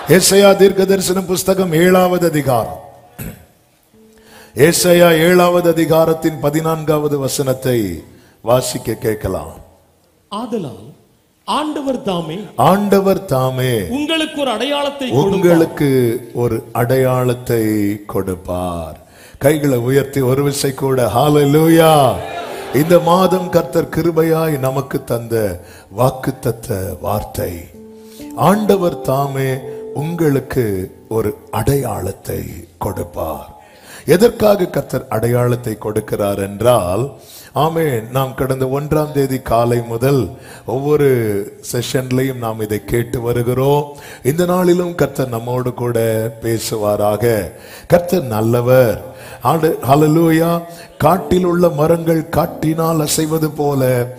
ஏசாயா தீர்க்க தரிசன புஸ்தகம் ஏழாவது அதிகாரம் ஏசாயா ஏழாவது அதிகாரத்தின் பதினான்காவது வசனத்தை வாசிக்க கேட்கலாம் ஆதலால் ஆண்டவர் தாமே ஆண்டவர் தாமே உங்களுக்கு ஒரு அடையாளத்தை கொடுப்பார். உங்களுக்கு ஒரு அடையாளத்தை கொடுப்பார் கைகளை உயர்த்தி ஒரு விசை கூட ஹalleluya இந்த மாதம் கர்த்தர் கிருபையாய் நமக்கு தந்த வாக்குத்தத்த வார்த்தை ஆண்டவர் தாமே உங்களுக்கு ஒரு அடையாளத்தை கொடுப்பார் எதற்காக கர்த்தர் அடையாளத்தை கொடுக்கிறார் என்றால் ஆமே நாம் கடந்த ஒன்றாம் தேதி காலை முதல் ஒவ்வொரு செஷன்லையும் நாம் இதை கேட்டு வருகிறோம் இந்த நாளிலும் கர்த்தர் நம்மோடு கூட பேசுவாராக கர்த்தர் நல்லவர் ஆடு ஹalleluya காட்டில் உள்ள மரங்கள் காட்டினால் அசைவது போல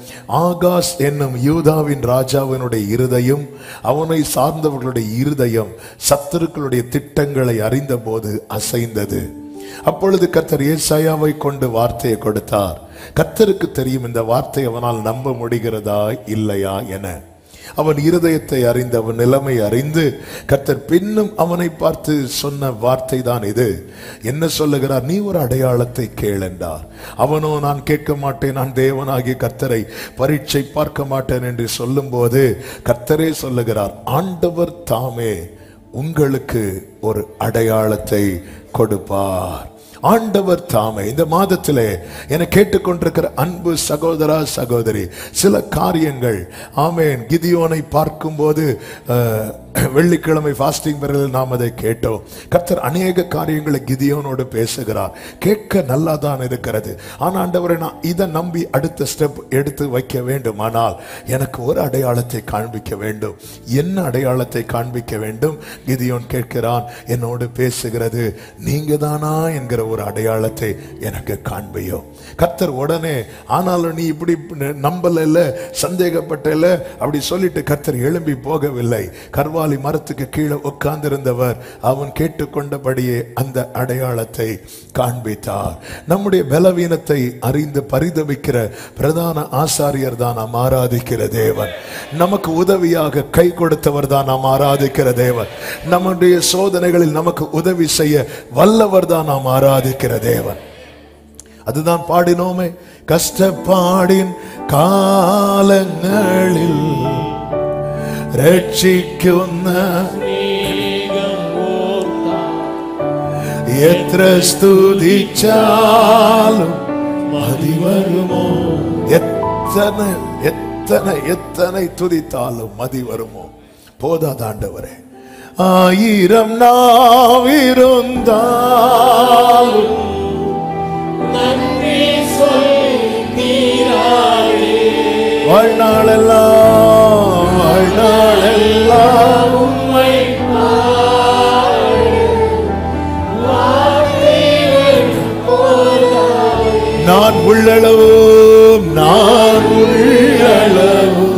ஆகாஷ் என்னும் யூதாவின் ராஜாவினுடைய இருதயம் அவனை சார்ந்தவர்களுடைய இருதயம் சத்துருக்களுடைய திட்டங்களை அறிந்தபோது அசைந்தது அப்பொழுது கர்த்தர் ஏசாயாவை கொண்டு வார்த்தையை கொடுத்தார் கர்த்தருக்கு தெரியும் இந்த வார்த்தை அவனால் நம்ப முடிகிறதா இல்லையா என அவன் இருதயத்தை அறிந்து அவன் நிலைமை அறிந்து கர்த்தர் பின்னும் அவனை பார்த்து சொன்ன வார்த்தை தான் இது என்ன சொல்லுகிறார் நீ ஒரு அடையாளத்தை கேள் என்றார் அவனோ நான் கேட்க மாட்டேன் நான் தேவனாகிய கர்த்தரை பரீட்சை பார்க்க மாட்டேன் என்று சொல்லும்போது கர்த்தரே சொல்லுகிறார் ஆண்டவர் தாமே உங்களுக்கு ஒரு அடையாளத்தை கொடுப்பார் ஆண்டவர் தாமே இந்த மாதத்திலே என கேட்டுக்கொண்டிருக்கிற அன்பு சகோதரா சகோதரி சில காரியங்கள் ஆமேன் கிதியோனை பார்க்கும்போது அஹ், வெள்ளிக்கிழமை ஃபாஸ்டிங் பிறகு நாம் அதை கேட்டோம் கர்த்தர் அநேக காரியங்களை கிதியோனோடு பேசுகிறார் கேட்க நல்லா தான் இருக்கிறது ஆனால் ஆண்டவரை நான் இதை நம்பி அடுத்த ஸ்டெப் எடுத்து வைக்க வேண்டும் ஆனால் எனக்கு ஒரு அடையாளத்தை காண்பிக்க வேண்டும் என்ன அடையாளத்தை காண்பிக்க வேண்டும் கிதியோன் கேட்கிறான் என்னோடு பேசுகிறது நீங்க தானா என்கிற ஒரு அடையாளத்தை எனக்கு காண்பியோ கர்த்தர் உடனே ஆனாலும் நீ இப்படி நம்பல இல்ல சந்தேகப்பட்ட இல்ல அப்படி சொல்லிட்டு கர்த்தர் எழும்பி போகவில்லை கர்வாலி மரத்துக்கு கீழே உட்கார்ந்திருந்தவர் அவன் கேட்டுக்கொண்டபடியே அந்த அடையாளத்தை காண்பித்தார் நம்முடைய பலவீனத்தை அறிந்து பரிதவிக்கிற பிரதான ஆசாரியர் தான் நாம் ஆராதிக்கிற தேவன் நமக்கு உதவியாக கை கொடுத்தவர் தான் நாம் ஆராதிக்கிற தேவன் நம்முடைய சோதனைகளில் நமக்கு உதவி செய்ய வல்லவர் தான் நாம் ஆராதிக்கிற தேவன் அதுதான் பாடினோமே கஷ்டப்பாடின் காலங்களில் രക്ഷിക്കുന്ന എത്ര സ്തുതിച്ചാലും മതി വരുമോ എത്തന എത്തന എത്തனை துதித்தாலும் மதி வருமோ போதாதாண்டவரே ஆயிரம் நாவிருந்தாலும் வாழ்நாளெல்லாம் வாழ்நாளெல்லாம் உம்மை நான் உள்ளளவும் நான் உள்ளளவும்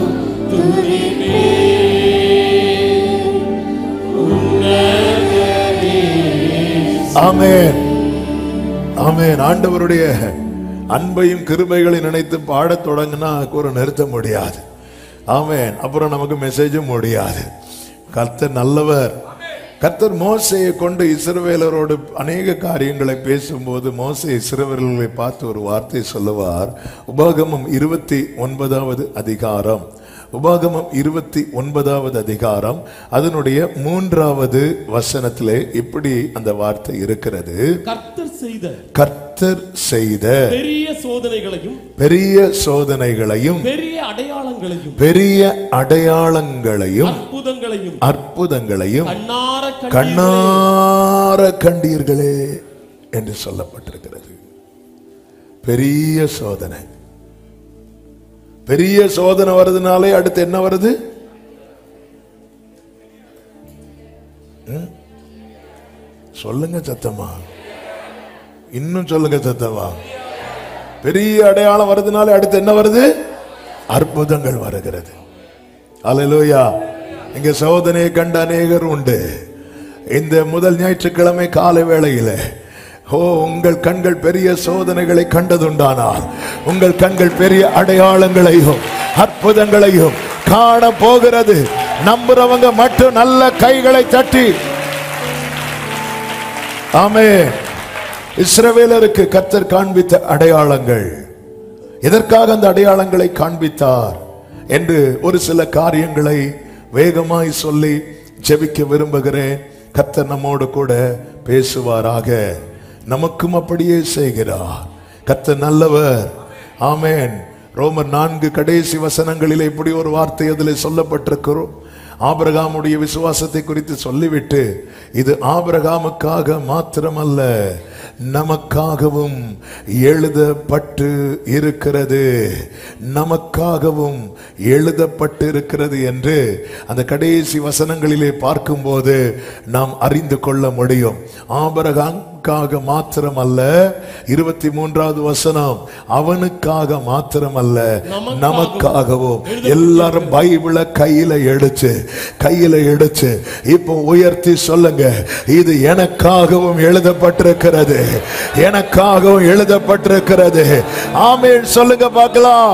ஆமென் ஆமென் ஆண்டவருடைய அன்பையும் கிருபைகளை நினைத்து பாடத் தொடங்கினா ஒரு நிறுத்த முடியாது ஆமென் அப்புறம் நமக்கு மெசேஜும் முடியாது கர்த்தர் நல்லவர் கர்த்தர் மோசையை கொண்டு இஸ்ரவேலரோடு அநேக காரியங்களை பேசும்போது மோசே இஸ்ரவேலர்களை பார்த்து ஒரு வார்த்தை சொல்லுவார் உபாகமம் இருபத்தி ஒன்பதாவது அதிகாரம் உபாகமம் இருபத்தி ஒன்பதாவது அதிகாரம் அதனுடைய மூன்றாவது வசனத்திலே இப்படி அந்த வார்த்தை இருக்கிறது கர்த்தர் செய்த கர்த்தர் செய்த பெரிய சோதனைகளையும் பெரிய சோதனைகளையும் பெரிய அடையாளங்களையும் பெரிய அடையாளங்களையும் அற்புதங்களையும் அற்புதங்களையும் கண்ணார கண்டீர்களே. கண்ணார கண்டீர்களே என்று சொல்லப்பட்டிருக்கிறது பெரிய சோதனை பெரிய சோதனை வருதுனாலே அடுத்து என்ன வருது ம்? சொல்லுங்க சத்தமா இன்னும் சொல்லுங்க சத்தமா பெரிய அடையாளம் வருதுனாலே அடுத்து என்ன வருது அற்புதங்கள் வருகிறது அல்லேலூயா இங்க சோதனையை கண்ட அநேகர் உண்டு இந்த முதல் ஞாயிற்றுக்கிழமை காலை வேளையில ஓ உங்கள் கண்கள் பெரிய சோதனைகளை கண்டதுண்டானால் உங்கள் கண்கள் பெரிய அடையாளங்களையும் அற்புதங்களையும் காண போகிறது நம்புறவங்க மட்டும் நல்ல கைகளை தட்டி ஆமே இஸ்ரவேலருக்கு கர்த்தர் காண்பித்த அடையாளங்கள் எதற்காக அந்த அடையாளங்களை காண்பித்தார் என்று ஒரு சில காரியங்களை வேகமாய் சொல்லி ஜெபிக்க விரும்புகிறேன் கர்த்தர் நம்மோடு கூட பேசுவாராக நமக்கும் அப்படியே செய்கிறார் கர்த்தர் நல்லவர் ஆமென் ரோமர் நான்கு கடைசி வசனங்களிலே இப்படி ஒரு வார்த்தை அதில் சொல்லப்பட்டிருக்கிறோம் ஆபிரகாமுடைய விசுவாசத்தை குறித்து சொல்லிவிட்டு இது ஆபிரகாமுக்காக மாத்திரமல்ல நமக்காகவும் எழுதப்பட்டு இருக்கிறது நமக்காகவும் எழுதப்பட்டு இருக்கிறது என்று அந்த கடைசி வசனங்களிலே பார்க்கும்போது நாம் அறிந்து கொள்ள முடியும் ஆபரகாமுக்காக மாத்திரமல்ல இருபத்தி மூன்றாவது வசனம் அவனுக்காக மாத்திரமல்ல நமக்காகவும் எல்லாரும் பைபிளை கையில எடுத்து கையில எடுத்து இப்போ உயர்த்தி சொல்லுங்க இது எனக்காகவும் எழுதப்பட்டிருக்கிறது எனக்காகவும் எழுதப்பட்டிருக்கிறது ஆமேன் சொல்லுங்க பார்க்கலாம்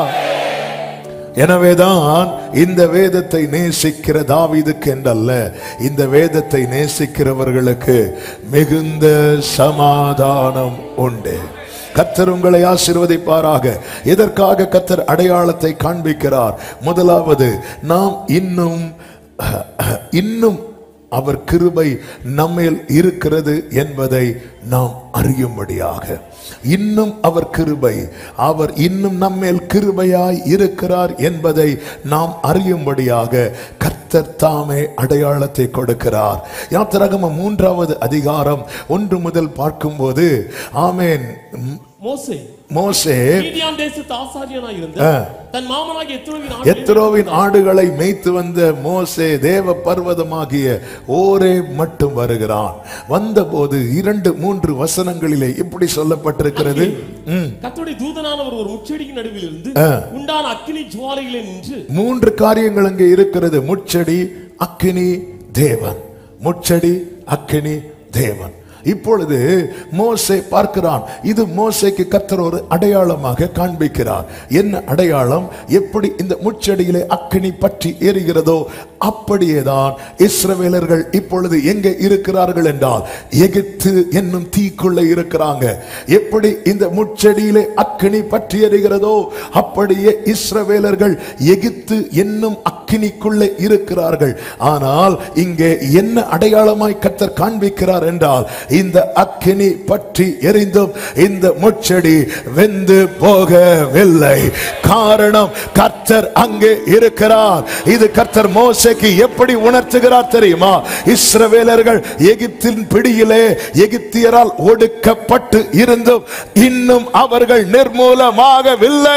எனவேதான் இந்த வேதத்தை நேசிக்கிற தாவீதுக்கு என்றல்ல இந்த வேதத்தை நேசிக்கிறவர்களுக்கு மிகுந்த சமாதானம் உண்டு கத்தர் உங்களை ஆசீர்வதிப்பாராக எதற்காக கத்தர் அடையாளத்தை காண்பிக்கிறார் முதலாவது நாம் இன்னும் இன்னும் அவர் கிருபை நம்மேல் இருக்கிறது என்பதை நாம் அறியும்படியாக இன்னும் அவர் கிருபை அவர் இன்னும் நம்மேல் கிருபையாய் இருக்கிறார் என்பதை நாம் அறியும்படியாக கர்த்தர் தாமே அடையாளத்தை கொடுக்கிறார் யாத்திரகம மூன்றாவது அதிகாரம் ஒன்று முதல் பார்க்கும்போது ஆமேன் ம், மோசே மோசே மீதியான் தேசத்து ஆசாரியனாய் இருந்த ஆ. தன் மாமனாகிய எத்ரோவின் எத்ரோவின் ஆடுகளை மேய்த்து வந்த மோசே தேவ பர்வதமாகிய ஓரே மட்டும் வருகிறான் வந்தபோது இரண்டு மூன்று வசனங்களிலே இப்படி சொல்லப்பட்டிருக்கிறது ம். கர்த்தருடைய தூதனானவர் ஒரு முச்செடியின் நடுவில் இருந்து உண்டான அக்கினி ஜுவாலையிலே நின்று மூன்று காரியங்கள் அங்கே இருக்கிறது முச்செடி அக்கினி தேவன் முச்செடி அக்கினி தேவன் இப்பொழுது மோசே பார்க்கிறான் இது மோசேக்கு கர்த்தர் ஒரு அடையாளமாக காண்பிக்கிறார் என்ன அடையாளம் எப்படி இந்த முச்செடியிலே அக்கினி பற்றி எரிகிறதோ அப்படியேதான் இஸ்ரவேலர்கள் இப்பொழுது எங்கே இருக்கிறார்கள் என்றால் எகிப்து என்னும் தீக்குள்ள இருக்கிறாங்க எப்படி இந்த முச்செடியிலே அக்கினி பற்றி எரிகிறதோ அப்படியே இஸ்ரவேலர்கள் எகிப்து என்னும் அக்கினிக்குள்ளே இருக்கிறார்கள் ஆனால் இங்கே என்ன அடையாளமாய் கர்த்தர் காண்பிக்கிறார் என்றால் இந்த அக்கினி பற்றி எரிந்தும் இந்த முச்செடி வெந்து போகவில்லை காரணம் கர்த்தர் அங்கே இருக்கிறார் இது கர்த்தர் மோசேக்கு எப்படி உணர்த்துகிறார் தெரியுமா இஸ்ரவேலர்கள் எகிப்தின் பிடியிலே எகிப்தியரால் ஒடுக்கப்பட்டு இருந்தும் இன்னும் அவர்கள் நிர்மூலமாகவில்லை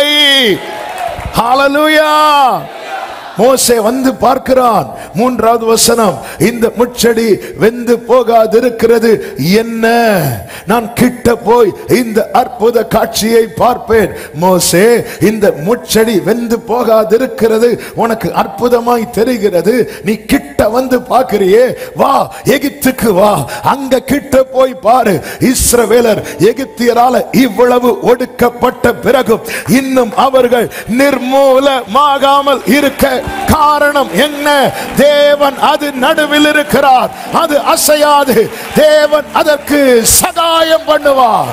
ஹalleluya மோசே வந்து பார்க்கிறான் மூன்றாவது வசனம் இந்த முச்செடி வெந்து போகாதிருக்கிறது என்ன நான் கிட்ட போய் இந்த அற்புத காட்சியை பார்ப்பேன் மோசே இந்த முச்செடி வெந்து போகாதிருக்கிறது உனக்கு அற்புதமாய் தெரிகிறது நீ கிட்ட வந்து பார்க்கிறியே வா எகிப்துக்கு வா அங்க கிட்ட போய் பாரு இஸ்ரவேலர் எகிப்தியரால இவ்வளவு ஒடுக்கப்பட்ட பிறகும் இன்னும் அவர்கள் நிர்மூலமாகாமல் இருக்க காரணம் என்ன தேவன் அது நடுவில் இருக்கிறார் அது அசையாது தேவன் அதற்கு சகாயம் பண்ணுவார்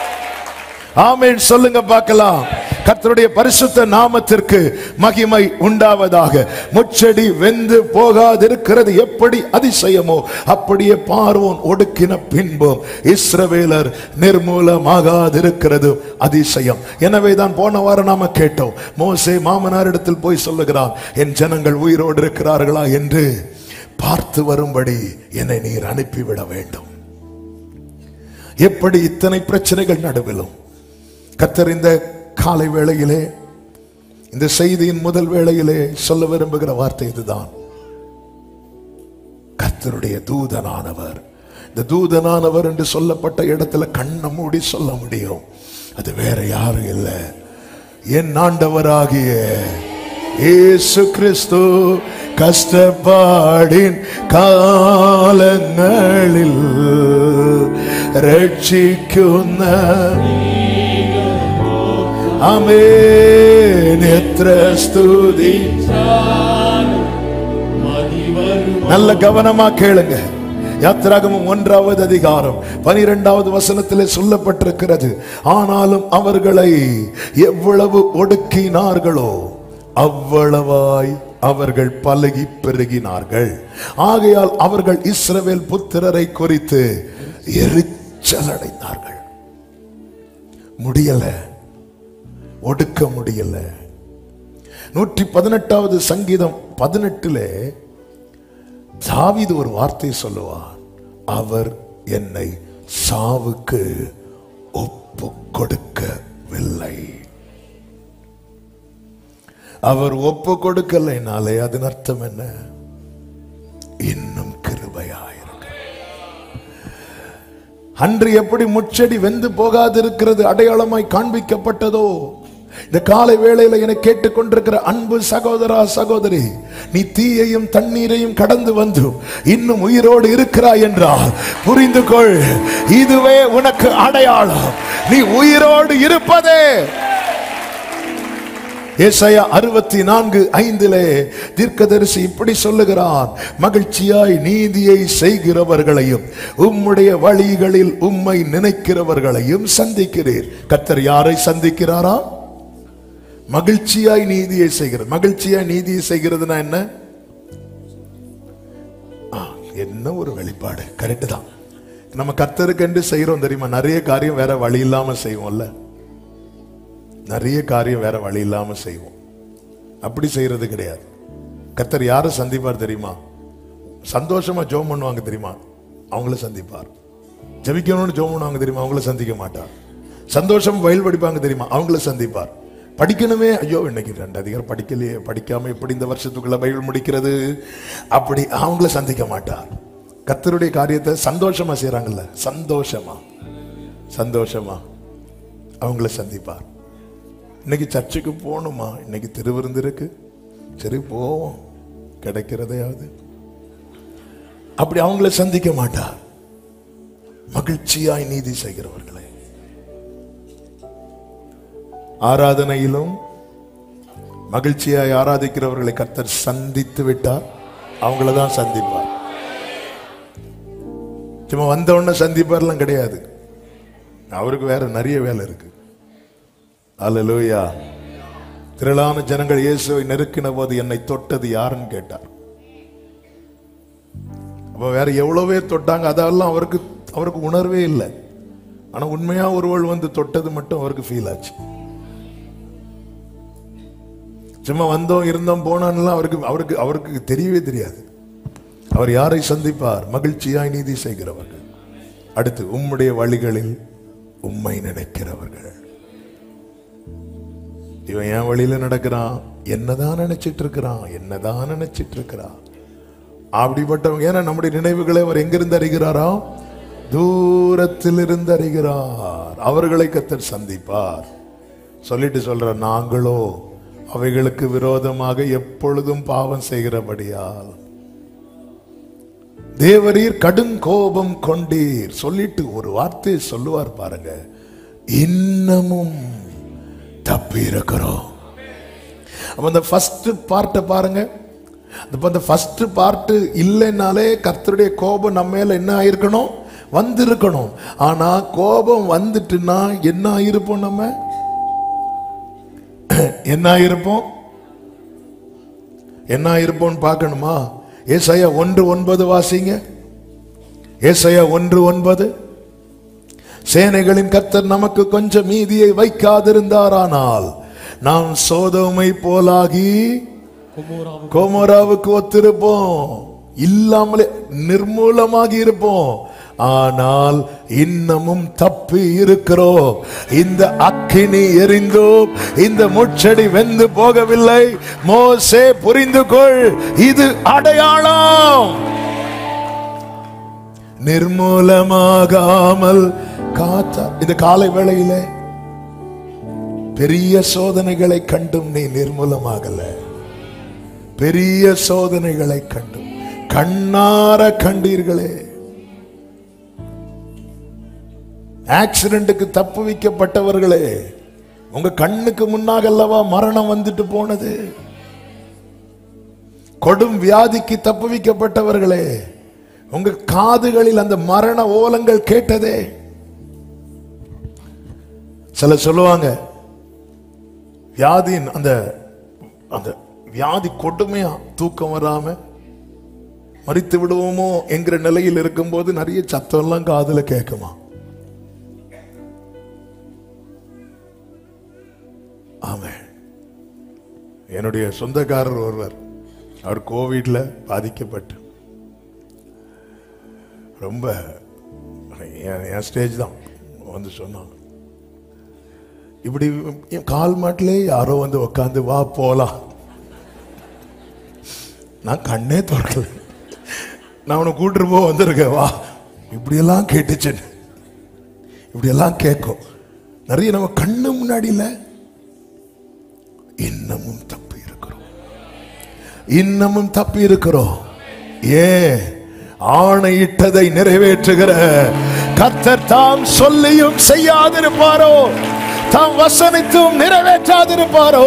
ஆமென் சொல்லுங்க பார்க்கலாம் கர்த்தருடைய பரிசுத்த நாமத்திற்கு மகிமை உண்டாவதாக முச்செடி வெந்து போகாதிருக்கிறது எப்படி அதிசயமோ அப்படியே பார்வோன் ஒடுக்கின பின்பும் இஸ்ரவேலர் நிர்மூலமாகாதிருக்கிறது அதிசயம் எனவே தான் போன வாரம் நாம கேட்டோம் மோசே மாமனாரிடத்தில் போய் சொல்லுகிறான் என் ஜனங்கள் உயிரோடு இருக்கிறார்களா என்று பார்த்து வரும்படி என்னை நீர் அனுப்பிவிட வேண்டும் எப்படி இத்தனை பிரச்சனைகள் நடுவிலும் கர்த்தர் இந்த காலை வேளையிலே இந்த செய்தியின் முதல் வேளையிலே சொல்ல விரும்புகிற வார்த்தை இதுதான் கர்த்தருடைய தூதனானவர் இந்த தூதனானவர் என்று சொல்லப்பட்ட இடத்துல கண்ணை மூடி சொல்ல முடியும் அது வேற யாரும் இல்லை என் ஆண்டவராகிய இயேசு கிறிஸ்து கஷ்டப்பாடின் காலங்களில் ரட்சிക്കുന്ന ஆமென் எத்திர ஸ்துதி நல்ல கவனமா கேளுங்க யாத்திராகமம் ஒன்றாவது அதிகாரம் பனிரெண்டாவது வசனத்திலே சொல்லப்பட்டிருக்கிறது ஆனாலும் அவர்களை எவ்வளவு ஒடுக்கினார்களோ அவ்வளவாய் அவர்கள் பலகி பெருகினார்கள் ஆகையால் அவர்கள் இஸ்ரவேல் புத்திரரை குறித்து எரிச்சல் அடைந்தார்கள் முடியல ஒடுக்க முடியல நூற்றி பதினெட்டாவது சங்கீதம் பதினெட்டுல தாவீது ஒரு வார்த்தை சொல்லுவார் அவர் என்னை சாவுக்கு ஒப்பு கொடுக்கவில்லை அவர் ஒப்பு கொடுக்கலைனாலே அதன் அர்த்தம் என்ன இன்னும் கிருபையாயிருக்கு அன்று எப்படி முச்செடி வெந்து போகாதிருக்கிறது அடையாளமாய் காண்பிக்கப்பட்டதோ இந்த காலை வேளையில என கேட்டுக்கொண்டிருக்கிற அன்பு சகோதரா சகோதரி நீ தீயையும் தண்ணீரையும் கடந்து வந்து இன்னும் உயிரோடு இருக்கிறாய் என்றால் புரிந்து கொள் இதுவே உனக்கு அடையாளம் நீ உயிரோடு இருப்பதே ஏசாயா அறுபத்தி நான்கு ஐந்திலே தீர்க்கதரிசி இப்படி சொல்லுகிறான் மகிழ்ச்சியாய் நீதியை செய்கிறவர்களையும் உம்முடைய வழிகளில் உம்மை நினைக்கிறவர்களையும் சந்திக்கிறீர் கத்தர் யாரை சந்திக்கிறாரா மகிழ்ச்சியாய் நீதியை செய்கிறது மகிழ்ச்சியாய் நீதியை செய்கிறதுனா என்ன ஆ, என்ன ஒரு வெளிப்பாடு கரெக்ட் தான் நம்ம கத்தருக்கு என்று செய்யறோம் தெரியுமா நிறைய காரியம் வேற வழி இல்லாம செய்வோம்ல நிறைய காரியம் வேற வழி இல்லாம செய்வோம் அப்படி செய்யறது கிடையாது கத்தர் யாரை சந்திப்பார் தெரியுமா சந்தோஷமா ஜோம் பண்ணுவாங்க தெரியுமா அவங்கள சந்திப்பார் ஜெபிக்கணும்னு ஜோம் பண்ணுவாங்க தெரியுமா அவங்கள சந்திக்க மாட்டார் சந்தோஷம் வயல் படிப்பாங்க தெரியுமா அவங்கள சந்திப்பார் படிக்கணுமே ஐயோ இன்னைக்கு ரெண்டு அதிகாரம் படிக்கலையே படிக்காம எப்படி இந்த வருஷத்துக்குள்ள பைபிள் முடிக்கிறது அப்படி அவங்கள சந்திக்க மாட்டார் கத்தருடைய காரியத்தை சந்தோஷமா செய்றாங்கல்ல சந்தோஷமா சந்தோஷமா அவங்கள சந்திப்பார் இன்னைக்கு சர்ச்சுக்கு போகணுமா இன்னைக்கு திருவிருந்து இருக்கு சரி போவோம் கிடைக்கிறதையாவது அப்படி அவங்கள சந்திக்க மாட்டார் மகிழ்ச்சியாய் நீதி செய்கிறவர்களை ஆராதனையிலும் மகிழ்ச்சியாய் ஆராதிக்கிறவர்களை கர்த்தர் சந்தித்து விட்டார் அவங்கள தான் சந்திப்பார் சும்மா வந்த உடனே சந்திப்பார்லாம் கிடையாது அவருக்கு வேற நிறைய வேலை இருக்கு அல்லேலூயா திரளான ஜனங்கள் இயேசுவை நெருக்கின போது என்னை தொட்டது யாருன்னு கேட்டார் அப்ப வேற எவ்வளவு பேர் தொட்டாங்க அதெல்லாம் அவருக்கு அவருக்கு உணர்வே இல்லை ஆனா உண்மையா ஒருவள் வந்து தொட்டது மட்டும் அவருக்கு ஃபீல் ஆச்சு சும்மா வந்தோம் இருந்தோம் போனான்லாம் அவருக்கு அவருக்கு அவருக்கு தெரியவே தெரியாது அவர் யாரை சந்திப்பார் மகிழ்ச்சியாய் நீதி செய்கிறவர்கள் அடுத்து உம்முடைய வழிகளில் உம்மை நினைக்கிறவர்கள் இவன் என் வழியில நடக்கிறான் என்னதான் நினைச்சிட்டு இருக்கிறான் என்னதான் நினைச்சிட்டு இருக்கிறான் அப்படிப்பட்டவங்க ஏன்னா நம்முடைய நினைவுகளை அவர் எங்கிருந்து அறிகிறாரா தூரத்தில் இருந்து அறிகிறார் அவர்களை கத்தர் சந்திப்பார் சொல்லிட்டு சொல்ற நாங்களோ அவைகளுக்கு விரோதமாக எப்பொழுதும் பாவம் செய்கிறபடியால் தேவரீர் கடும் கோபம் கொண்டீர் சொல்லிட்டு ஒரு வார்த்தை சொல்லுவார் பாருங்க இன்னமும் தப்பி இருக்கிறோம் அப்ப அந்த ஃபர்ஸ்ட் பார்ட்டை பாருங்க அப்ப அந்த ஃபர்ஸ்ட் பார்ட் இல்லைன்னாலே கர்த்தருடைய கோபம் நம்ம மேல என்ன ஆயிருக்கணும் வந்திருக்கணும் ஆனா கோபம் வந்துட்டுன்னா என்ன ஆயிருப்போம் நம்ம என்ன ஆயிருப்போம் என்ன ஆயிருப்போம்னு பார்க்கணுமா ஏசாயா ஒன்று ஒன்பது வாசிங்க ஏசாயா ஒன்று ஒன்பது சேனைகளின் கர்த்தர் நமக்கு கொஞ்சம் மீதியை வைக்காதிருந்தாரானால் நாம் சோதோமை போலாகி கொமோராவு கோமோராவுக்கு ஒத்திருப்போம் இல்லாமலே நிர்மூலமாகி இருப்போம் ஆனால் இன்னமும் தப்பி இருக்கிறோம் இந்த அக்கினி எரிந்தோம் இந்த முச்செடி வெந்து போகவில்லை மோசே புரிந்து கொள் இது அடையாளம் நிர்மூலமாகாமல் காத்தா இந்த காலை வேளையில பெரிய சோதனைகளை கண்டும் நீ நிர்மூலமாகல பெரிய சோதனைகளை கண்டும் கண்ணார கண்டீர்களே ஆக்சிடென்ட்டுக்கு தப்பு வைக்கப்பட்டவர்களே உங்க கண்ணுக்கு முன்னாக அல்லவா மரணம் வந்துட்டு போனது கொடும் வியாதிக்கு தப்புவிக்கப்பட்டவர்களே உங்க காதுகளில் அந்த மரண ஓலங்கள் கேட்டதே சில சொல்லுவாங்க வியாதியின் அந்த அந்த வியாதி கொடுமையா தூக்கம் வராம மறித்து விடுவோமோ என்கிற நிலையில் இருக்கும்போது நிறைய சத்தம் எல்லாம் காதுல கேட்குமா ஆமே என்னுடைய சொந்தக்காரர் ஒருவர் அவர் கோவிட்ல பாதிக்கப்பட்டு ரொம்ப என் என் ஸ்டேஜ் தான் வந்து சொன்னாங்க இப்படி என் கால் மாட்டிலே யாரோ வந்து உட்காந்து வா போலாம் நான் கண்ணே திறக்கல நான் உன்னை கூட்டுட்டு போக வந்திருக்கேன் வா இப்படியெல்லாம் கேட்டுச்சு இப்படியெல்லாம் கேட்கும் நிறைய நம்ம கண்ணு முன்னாடியில இன்னமும் தப்பி இருக்கிறோம் இன்னமும் தப்பி இருக்கிறோம் ஏ ஆணையிட்டதை நிறைவேற்றுகிற கத்தர் தாம் சொல்லியும் செய்யாதிருப்பாரோ தாம் வசனித்தும் நிறைவேற்றாதிருப்பாரோ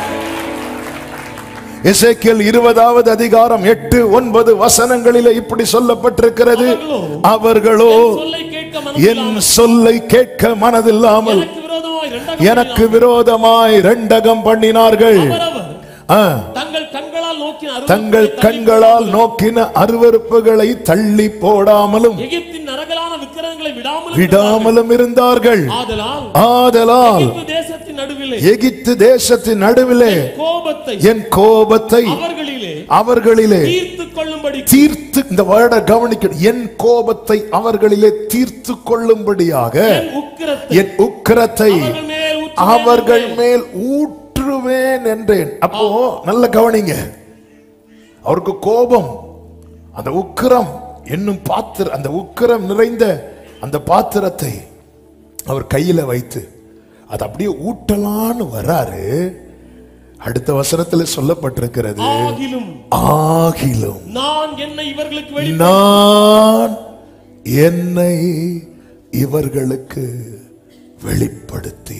எசேக்கியேல் இருபதாவது அதிகாரம் எட்டு ஒன்பது வசனங்களிலே இப்படி சொல்லப்பட்டிருக்கிறது அவர்களோ சொல்லை கேட்க என் மனதில்லாமல் சொல்லை கேட்க மனதில்லாமல் எனக்கு விரோதமாய் எனக்கு விரோதமாய் இரண்டகம் ரெண்டகம் பண்ணினார்கள் அவரவர் ஆ, தங்கள் கண்களால் நோக்கின அருவருப்பை தங்கள் தள்ளி கண்களால் நோக்கின அருவருப்புகளை தள்ளி போடாமலும் எகிப்தின் நரகலான விக்கிரகங்களை விடாமல் விடாமலும் இருந்தார்கள் ஆதலால் ஆதலால் எகிப்து தேசத்தின் நடுவிலே எகிப்து தேசத்தின் நடுவிலே கோபத்தை என் கோபத்தை அவர்களிலே அவர்களிலே தீர்த்து கொள்ளும்படி தீர்த்து இந்த வேர்டை கவனிக்கணும் என் கோபத்தை அவர்களிலே தீர்த்து கொள்ளும்படியாக என் உக்கிரத்தை என் உக்கிரத்தை அவர்கள் மேல் அவர்கள் மேல் ஊற்றுவேன் ஊற்றுவேன் என்றேன் அப்போ நல்ல கவனிங்க அவருக்கு கோபம் அந்த உக்கிரம் என்னும் பாத்திர அந்த உக்கிரம் நிறைந்த அந்த பாத்திரத்தை அவர் கையில வைத்து அது அப்படியே ஊட்டலான்னு வராரு அடுத்த வசனத்துல சொல்லப்பட்டிருக்கிறது ஆகிலும் ஆகிலும் நான் என்னை இவர்களுக்கு வெளி நான் என்னை இவர்களுக்கு வெளிப்படுத்தி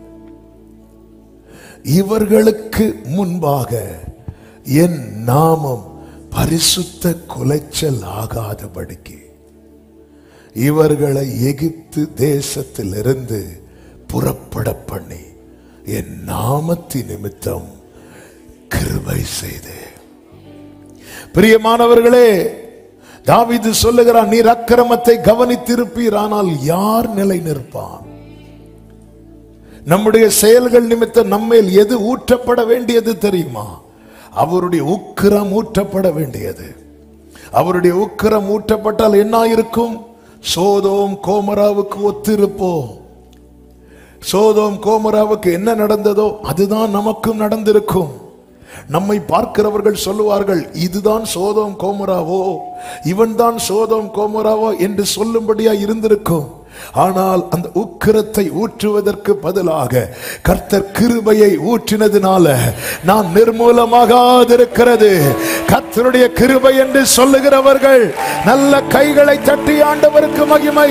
இவர்களுக்கு முன்பாக என் நாமம் பரிசுத்த குலைச்சல் ஆகாதபடிக்கு இவர்களை எகிப்து தேசத்திலிருந்து புறப்பட பண்ணி என் நாமத்தி நிமித்தம் கிருபை செய்தேன் பிரியமானவர்களே தாவீது சொல்லுகிறான் நீர் அக்கிரமத்தை கவனித்திருப்பீர் ஆனால் யார் நிலை நிற்பான் நம்முடைய செயல்கள் நிமித்தம் நம்மேல் எது ஊற்றப்பட வேண்டியது தெரியுமா அவருடைய உக்கிரம் ஊற்றப்பட வேண்டியது அவருடைய உக்கிரம் ஊற்றப்பட்டால் என்ன இருக்கும் சோதோம் கோமராவுக்கு ஒத்திருப்போம் சோதோம் கோமராவுக்கு என்ன நடந்ததோ அதுதான் நமக்கும் நடந்திருக்கும் நம்மை பார்க்கிறவர்கள் சொல்லுவார்கள் இதுதான் சோதோம் கோமராவோ இவன்தான் சோதோம் கோமராவோ என்று சொல்லும்படியா இருந்திருக்கும் ஆனால் அந்த உக்கிரத்தை ஊற்றுவதற்கு பதிலாக கர்த்தர் கிருபையை ஊற்றினதுனால நான் நிர்மூலமாகாதிருக்கிறது கர்த்தருடைய கிருபை என்று சொல்லுகிறவர்கள் நல்ல கைகளை தட்டி ஆண்டவருக்கு மகிமை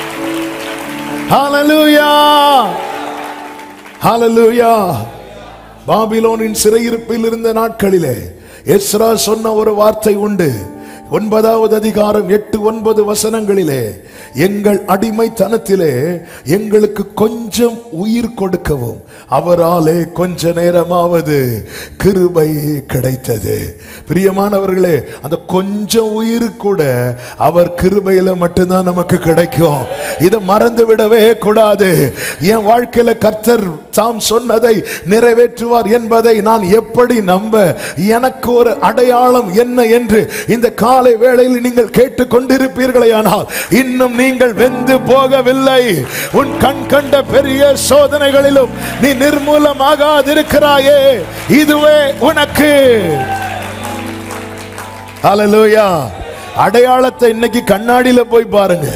ஹalleluya ஹalleluya பாபிலோனின் சிறையிருப்பில் இருந்த நாட்களிலே எஸ்ரா சொன்ன ஒரு வார்த்தை உண்டு ஒன்பதாவது அதிகாரம் எட்டு ஒன்பது வசனங்களிலே எங்கள் அடிமைத்தனத்திலே எங்களுக்கு கொஞ்சம் உயிர் கொடுக்கவும் அவராலே கொஞ்ச நேரமாவது கிருபை கிடைத்தது பிரியமானவர்களே அந்த கொஞ்சம் உயிர் கூட அவர் கிருபையில மட்டும்தான் நமக்கு கிடைக்கும் இதை மறந்து விடவே கூடாது என் வாழ்க்கையில கர்த்தர் தாம் சொன்னதை நிறைவேற்றுவார் என்பதை நான் எப்படி நம்ப எனக்கு ஒரு அடையாளம் என்ன என்று இந்த காலை வேளையில் நீங்கள் கேட்டுக் கொண்டிருப்பீர்களே ஆனால் இன்னும் நீங்கள் வெந்து போகவில்லை உன் கண் கண்ட பெரிய சோதனைகளிலும் நீ நிர்மூலமாகாதிருக்கிறாயே இதுவே உனக்கு ஹalleluya அடையாளத்தை இன்னைக்கு கண்ணாடியில போய் பாருங்க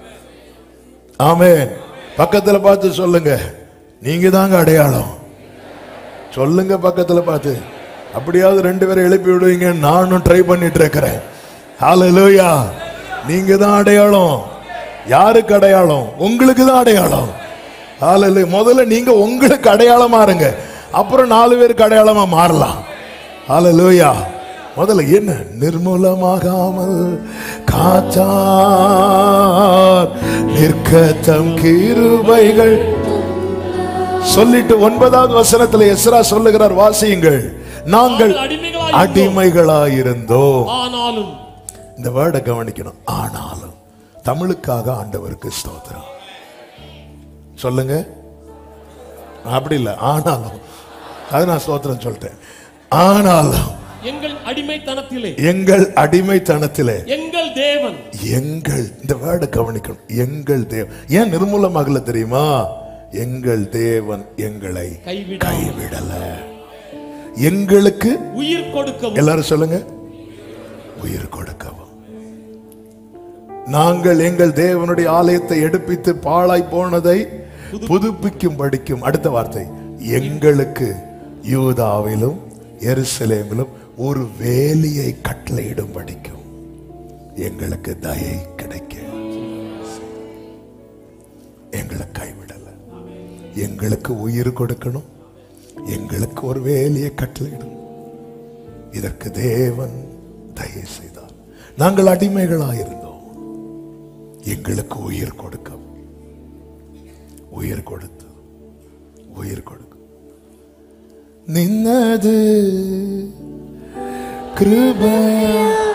ஆமென் பக்கத்துல பார்த்து சொல்லுங்க நீங்க தாங்க அடையாளம் சொல்லுங்க பக்கத்துல பார்த்து அப்படியாவது ரெண்டு பேரை எழுப்பி விடுவீங்க நானும் ட்ரை பண்ணிட்டு இருக்கிறேன் ஹalleluya நீங்க தான் அடையாளம் யாருக்கு அடையாளம் உங்களுக்கு தான் அடையாளம் ஹalleluya முதல்ல நீங்க உங்களுக்கு அடையாளமா இருங்க அப்புறம் நாலு பேருக்கு அடையாளமா மாறலாம் ஹalleluya முதல்ல என்ன நிர்மூலமாகாமல் காத்தார் நிற்கத்தம் கிருபைகள் சொல்லிட்டு ஒன்பதாவது வசனத்துல எஸ்ரா சொல்லுகிறார் வாசியுங்கள் நாங்கள் அடிமைகளாய் அடிமைகளாயிருந்தோம் ஆனாலும் இந்த வேர்டை கவனிக்கணும் ஆனாலும் தமிழுக்காக ஆண்டவருக்கு ஸ்தோத்திரம் சொல்லுங்க அப்படி இல்லை ஆனாலும் அது நான் ஸ்தோத்திரம் சொல்லிட்டேன் ஆனாலும் எங்கள் அடிமைத்தனத்திலே எங்கள் அடிமைத்தனத்திலே எங்கள் தேவன் எங்கள் இந்த வேர்டை கவனிக்கணும் எங்கள் தேவன் ஏன் நிர்மூலமாகல தெரியுமா எங்கள் தேவன் எங்களை கைவிட கைவிடல எங்களுக்கு உயிர் கொடுக்கவும் எல்லாரும் சொல்லுங்க உயிர் கொடுக்கவும் நாங்கள் எங்கள் தேவனுடைய ஆலயத்தை எடுப்பித்து பாழாய் போனதை புதுப்பிக்கும் படிக்கும் அடுத்த வார்த்தை எங்களுக்கு யூதாவிலும் எருசலேமிலும் ஒரு வேலியை கட்டளையிடும் படிக்கும் எங்களுக்கு தயை கிடைக்க எங்களை கைவிடல எங்களுக்கு உயிர் கொடுக்கணும் எங்களுக்கு ஒரு வேலியை கட்டளையிடும் இதற்கு தேவன் தயை செய்தார் நாங்கள் அடிமைகளாயிருந்தோம் எங்களுக்கு உயிர் கொடுக்க உயிர் கொடுத்து உயிர் கொடுக்கும் நின்னது கிருபையா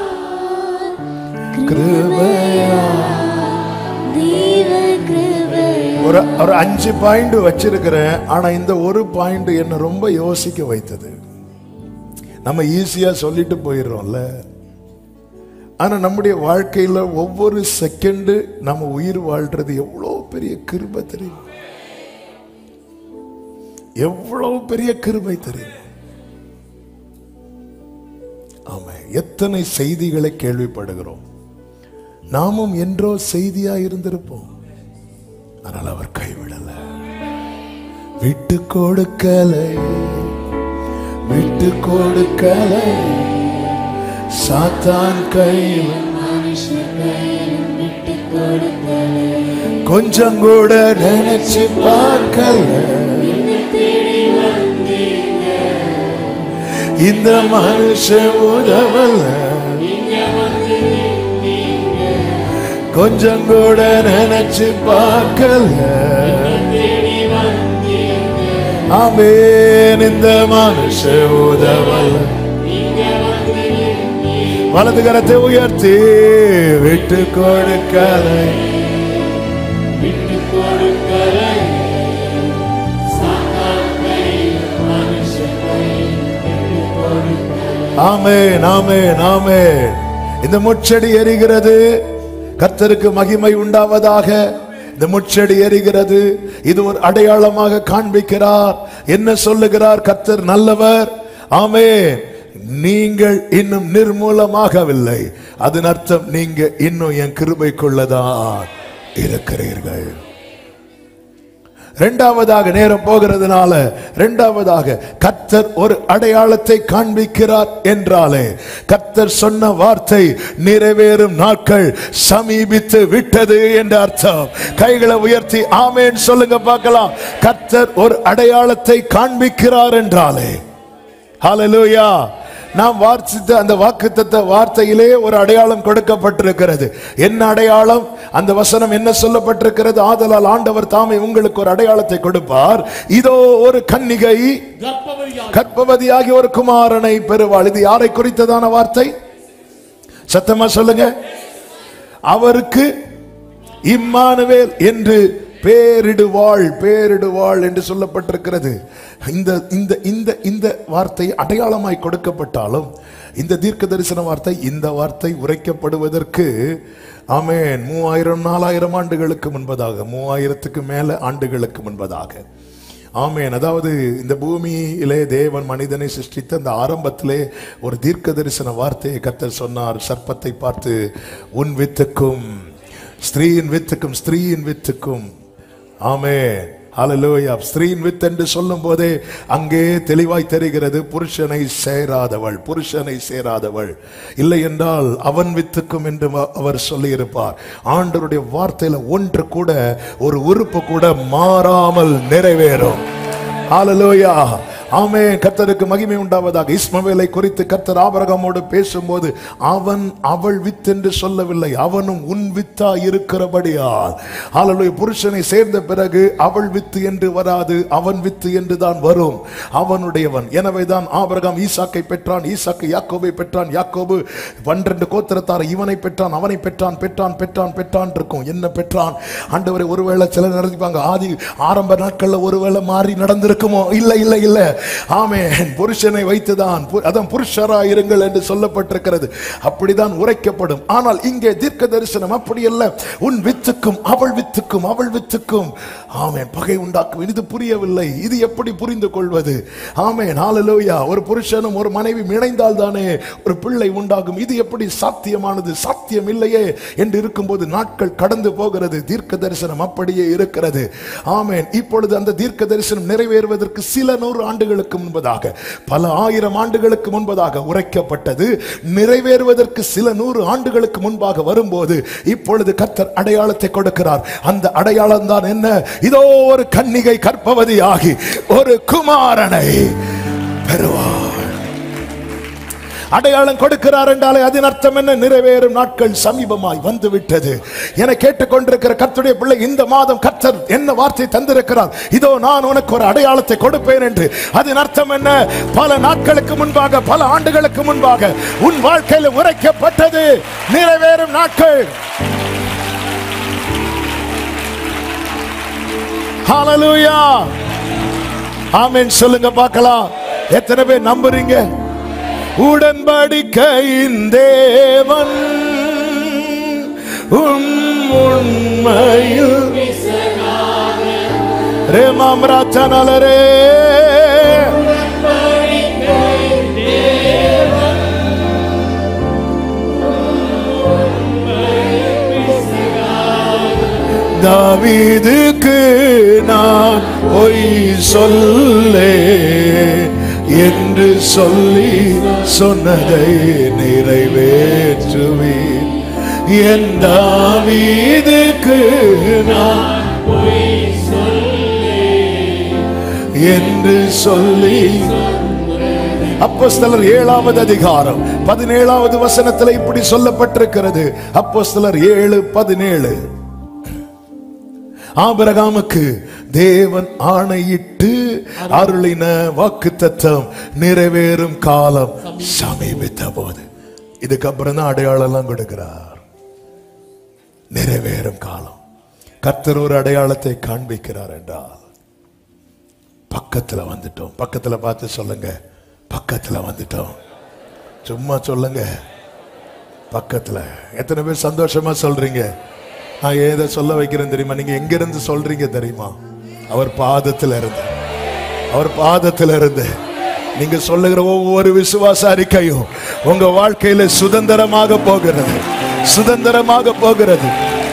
கிருபையா தேவ கிருபை ஒரு ஒரு அஞ்சு பாயிண்ட் வச்சிருக்கிறேன் ஆனா இந்த ஒரு பாயிண்ட் என்ன ரொம்ப யோசிக்க வைத்தது நம்ம ஈஸியா சொல்லிட்டு போயிடுறோம்ல ஆனா நம்முடைய வாழ்க்கையில ஒவ்வொரு செகண்ட் நம்ம உயிர் வாழ்றது எவ்வளவு பெரிய கிருபை தெரியும் எவ்வளவு பெரிய கிருபை தெரியும் ஆமா எத்தனை செய்திகளை கேள்விப்படுகிறோம் நாமும் என்றோ செய்தியா இருந்திருப்போம் ஆனால் அவர் கைவிடல விட்டு கொடுக்கலை விட்டு கொடுக்கலை சாத்தான் கையில் மனுஷர் கையிலும் விட்டு கொடுக்கலை கொஞ்சம் கூட நினைச்சு பார்க்கல என்னை தேடி வந்தீங்க இந்த மனுஷன் உதவல கொஞ்சம் கூட நினைச்சு பார்க்கல ஆமேன் இந்த மனுஷன் உதவல வலது கரத்தை உயர்த்தி விட்டு கொடுக்கலை ஆமென் ஆமென் ஆமென் இந்த முச்செடி எரிகிறது கர்த்தருக்கு மகிமை உண்டாவதாக இந்த முச்செடி எரிகிறது இது ஒரு அடையாளமாக காண்பிக்கிறார் என்ன சொல்லுகிறார் கர்த்தர் நல்லவர் ஆமென் நீங்கள் இன்னும் நிர்மூலமாகவில்லை அதன் அர்த்தம் நீங்க இன்னும் என் கிருபைக்குள்ளதான் இருக்கிறீர்கள் இரண்டாவதாக நேரம் போகிறதுனால இரண்டாவதாக கர்த்தர் ஒரு அடையாளத்தை காண்பிக்கிறார் என்றாலே கர்த்தர் சொன்ன வார்த்தை நிறைவேறும் நாட்கள் சமீபித்து விட்டது என்ற அர்த்தம் கைகளை உயர்த்தி ஆமேன் சொல்லுங்க பார்க்கலாம் கர்த்தர் ஒரு அடையாளத்தை காண்பிக்கிறார் என்றாலே ஹalleluya நாம் வாசித்த அந்த வாக்குத்தத்த வார்த்தையிலே ஒரு அடையாளம் கொடுக்கப்பட்டிருக்கிறது என்ன அடையாளம் அந்த வசனம் என்ன சொல்லப்பட்டிருக்கிறது ஆதலால் ஆண்டவர் தாமே உங்களுக்கு ஒரு அடையாளத்தை கொடுப்பார் இதோ ஒரு கன்னிகை கர்ப்பவதியாக கர்ப்பவதியாகி ஒரு குமாரனை பெறுவாள் இது யாரை குறித்ததான வார்த்தை சத்தமா சொல்லுங்க அவருக்கு இம்மானுவேல் என்று பேரிடுவாள் பேரிடுவாள் என்று சொல்லப்பட்டிருக்கிறது இந்த இந்த இந்த இந்த வார்த்தை அடையாளமாய் கொடுக்கப்பட்டாலும் இந்த தீர்க்க தரிசன வார்த்தை இந்த வார்த்தை உரைக்கப்படுவதற்கு ஆமென் மூவாயிரம் நாலாயிரம் ஆண்டுகளுக்கு முன்பதாக மூவாயிரத்துக்கு மேல ஆண்டுகளுக்கு முன்பதாக ஆமென் அதாவது இந்த பூமியிலே தேவன் மனிதனை சிருஷ்டித்த அந்த ஆரம்பத்திலே ஒரு தீர்க்க தரிசன வார்த்தையை கர்த்தர் சொன்னார் சர்ப்பத்தை பார்த்து உன் வித்துக்கும் ஸ்திரீயின் வித்துக்கும் ஸ்திரீயின் வித்துக்கும் ஆமென் ஹalleluya ஸ்திரீன் வித் என்று சொல்லும் போதே அங்கே தெளிவாய் தெரிகிறது புருஷனை சேராதவள் புருஷனை சேராதவள் இல்லை என்றால் அவன் வித்துக்கும் என்று வ- அவர் சொல்லியிருப்பார் ஆண்டவருடைய வார்த்தையில ஒன்று கூட ஒரு உறுப்பு கூட மாறாமல் நிறைவேறும் ஹalleluya ஆமென் கர்த்தருக்கு மகிமை உண்டாவதாக இஸ்மவேலை குறித்து கர்த்தர் ஆபரகமோடு பேசும்போது அவன் அவள் வித் என்று சொல்லவில்லை அவனும் உன் வித்தா இருக்கிறபடியால் ஹalleluya புருஷனை சேர்ந்த பிறகு அவள் வித்து என்று வராது அவன் வித்து என்று தான் வரும் அவனுடையவன் எனவேதான் ஆபிரகாம் ஈசாக்கை பெற்றான் ஈசாக்கு யாக்கோபை பெற்றான் யாக்கோபு பன்னிரண்டு கோத்திரத்தார் இவனை பெற்றான் அவனை பெற்றான் பெற்றான் பெற்றான் பெற்றான் இருக்கும் என்ன பெற்றான் ஆண்டவரை ஒருவேளை சிலர் நடத்திப்பாங்க ஆதி ஆரம்ப நாட்கள்ல ஒருவேளை மாறி நடந்திருக்குமோ இல்ல இல்ல இல்ல ஆமென் புருஷனை வைத்துதான் பு- அதான் புருஷரா இருங்கள் என்று சொல்லப்பட்டிருக்கிறது அப்படிதான் உரைக்கப்படும் ஆனால் இங்கே தீர்க்க தரிசனம் அப்படி அல்ல உன் வித்துக்கும் அவள் வித்துக்கும் அவள் வித்துக்கும் ஆமென் பகை உண்டாக்கும் இது புரியவில்லை இது எப்படி புரிந்து கொள்வது ஆமென் ஹalleluya ஒரு புருஷனும் ஒரு மனைவி இணைந்தால் தானே ஒரு பிள்ளை உண்டாகும் இது எப்படி சாத்தியமானது சாத்தியம் இல்லையே என்று இருக்கும்போது நாட்கள் கடந்து போகிறது தீர்க்க தரிசனம் அப்படியே இருக்கிறது ஆமென் இப்பொழுது அந்த தீர்க்க தரிசனம் நிறைவேறுவதற்கு சில நூறு ஆண்டுகளுக்கு முன்பதாக பல ஆயிரம் ஆண்டுகளுக்கு முன்பதாக உரைக்கப்பட்டது நிறைவேறுவதற்கு சில நூறு ஆண்டுகளுக்கு முன்பாக வரும்போது இப்பொழுது கர்த்தர் அடையாளத்தை கொடுக்கிறார் அந்த அடையாளம் தான் என்ன இதோ ஒரு கன்னிகை கற்பவதி ஆகி ஒரு குமாரனை பெறுவார் அடையாளம் கொடுக்கிறார் என்றாலே அதன் அர்த்தம் என்ன நிறைவேறும் நாட்கள் சமீபமாய் வந்து விட்டது என கேட்டுக்கொண்டிருக்கிற கர்த்தருடைய பிள்ளை இந்த மாதம் கர்த்தர் என்ன வார்த்தை தந்திருக்கிறார் இதோ நான் உனக்கு ஒரு அடையாளத்தை கொடுப்பேன் என்று அதன் அர்த்தம் என்ன பல நாட்களுக்கு முன்பாக பல ஆண்டுகளுக்கு முன்பாக உன் வாழ்க்கையில் உரைக்கப்பட்டது நிறைவேறும் நாட்கள் ஹalleluya ஆமென் சொல்லுங்க பார்க்கலாம் எத்தனை பேர் நம்புறீங்க உடன்படிக்கையின் தேவன் உம் உண்மையில் ரேமாம் ராச்சனலரே தாவீதுக்கு நான் பொய் சொல்லே என்று சொல்லி சொன்னதை நிறைவேற்றுவேன் என் தாவீதுக்கு நான் என்று சொல்லி அப்போஸ்தலர் ஏழாவது அதிகாரம் பதினேழாவது வசனத்துல இப்படி சொல்லப்பட்டிருக்கிறது அப்போஸ்தலர் ஏழு பதினேழு ஆபிரகாமுக்கு தேவன் ஆணையிட்டு அருளின வாக்கு தத்தம் நிறைவேறும் காலம் சமீபித்த போது இதுக்கப்புறம் தான் அடையாளம் எல்லாம் கொடுக்கிறார் நிறைவேறும் காலம் கர்த்தர் ஒரு அடையாளத்தை காண்பிக்கிறார் என்றால் பக்கத்துல வந்துட்டோம் பக்கத்துல பார்த்து சொல்லுங்க பக்கத்துல வந்துட்டோம் சும்மா சொல்லுங்க பக்கத்துல எத்தனை பேர் சந்தோஷமா சொல்றீங்க நான் ஏதை சொல்ல வைக்கிறேன் தெரியுமா நீங்க எங்க இருந்து சொல்றீங்க தெரியுமா அவர் பாதத்துல இருந்து அவர் பாதத்துல இருந்து நீங்க சொல்லுகிற ஒவ்வொரு விசுவாச அறிக்கையும் உங்க வாழ்க்கையில சுதந்திரமாக போகிறது சுதந்திரமாக போகிறது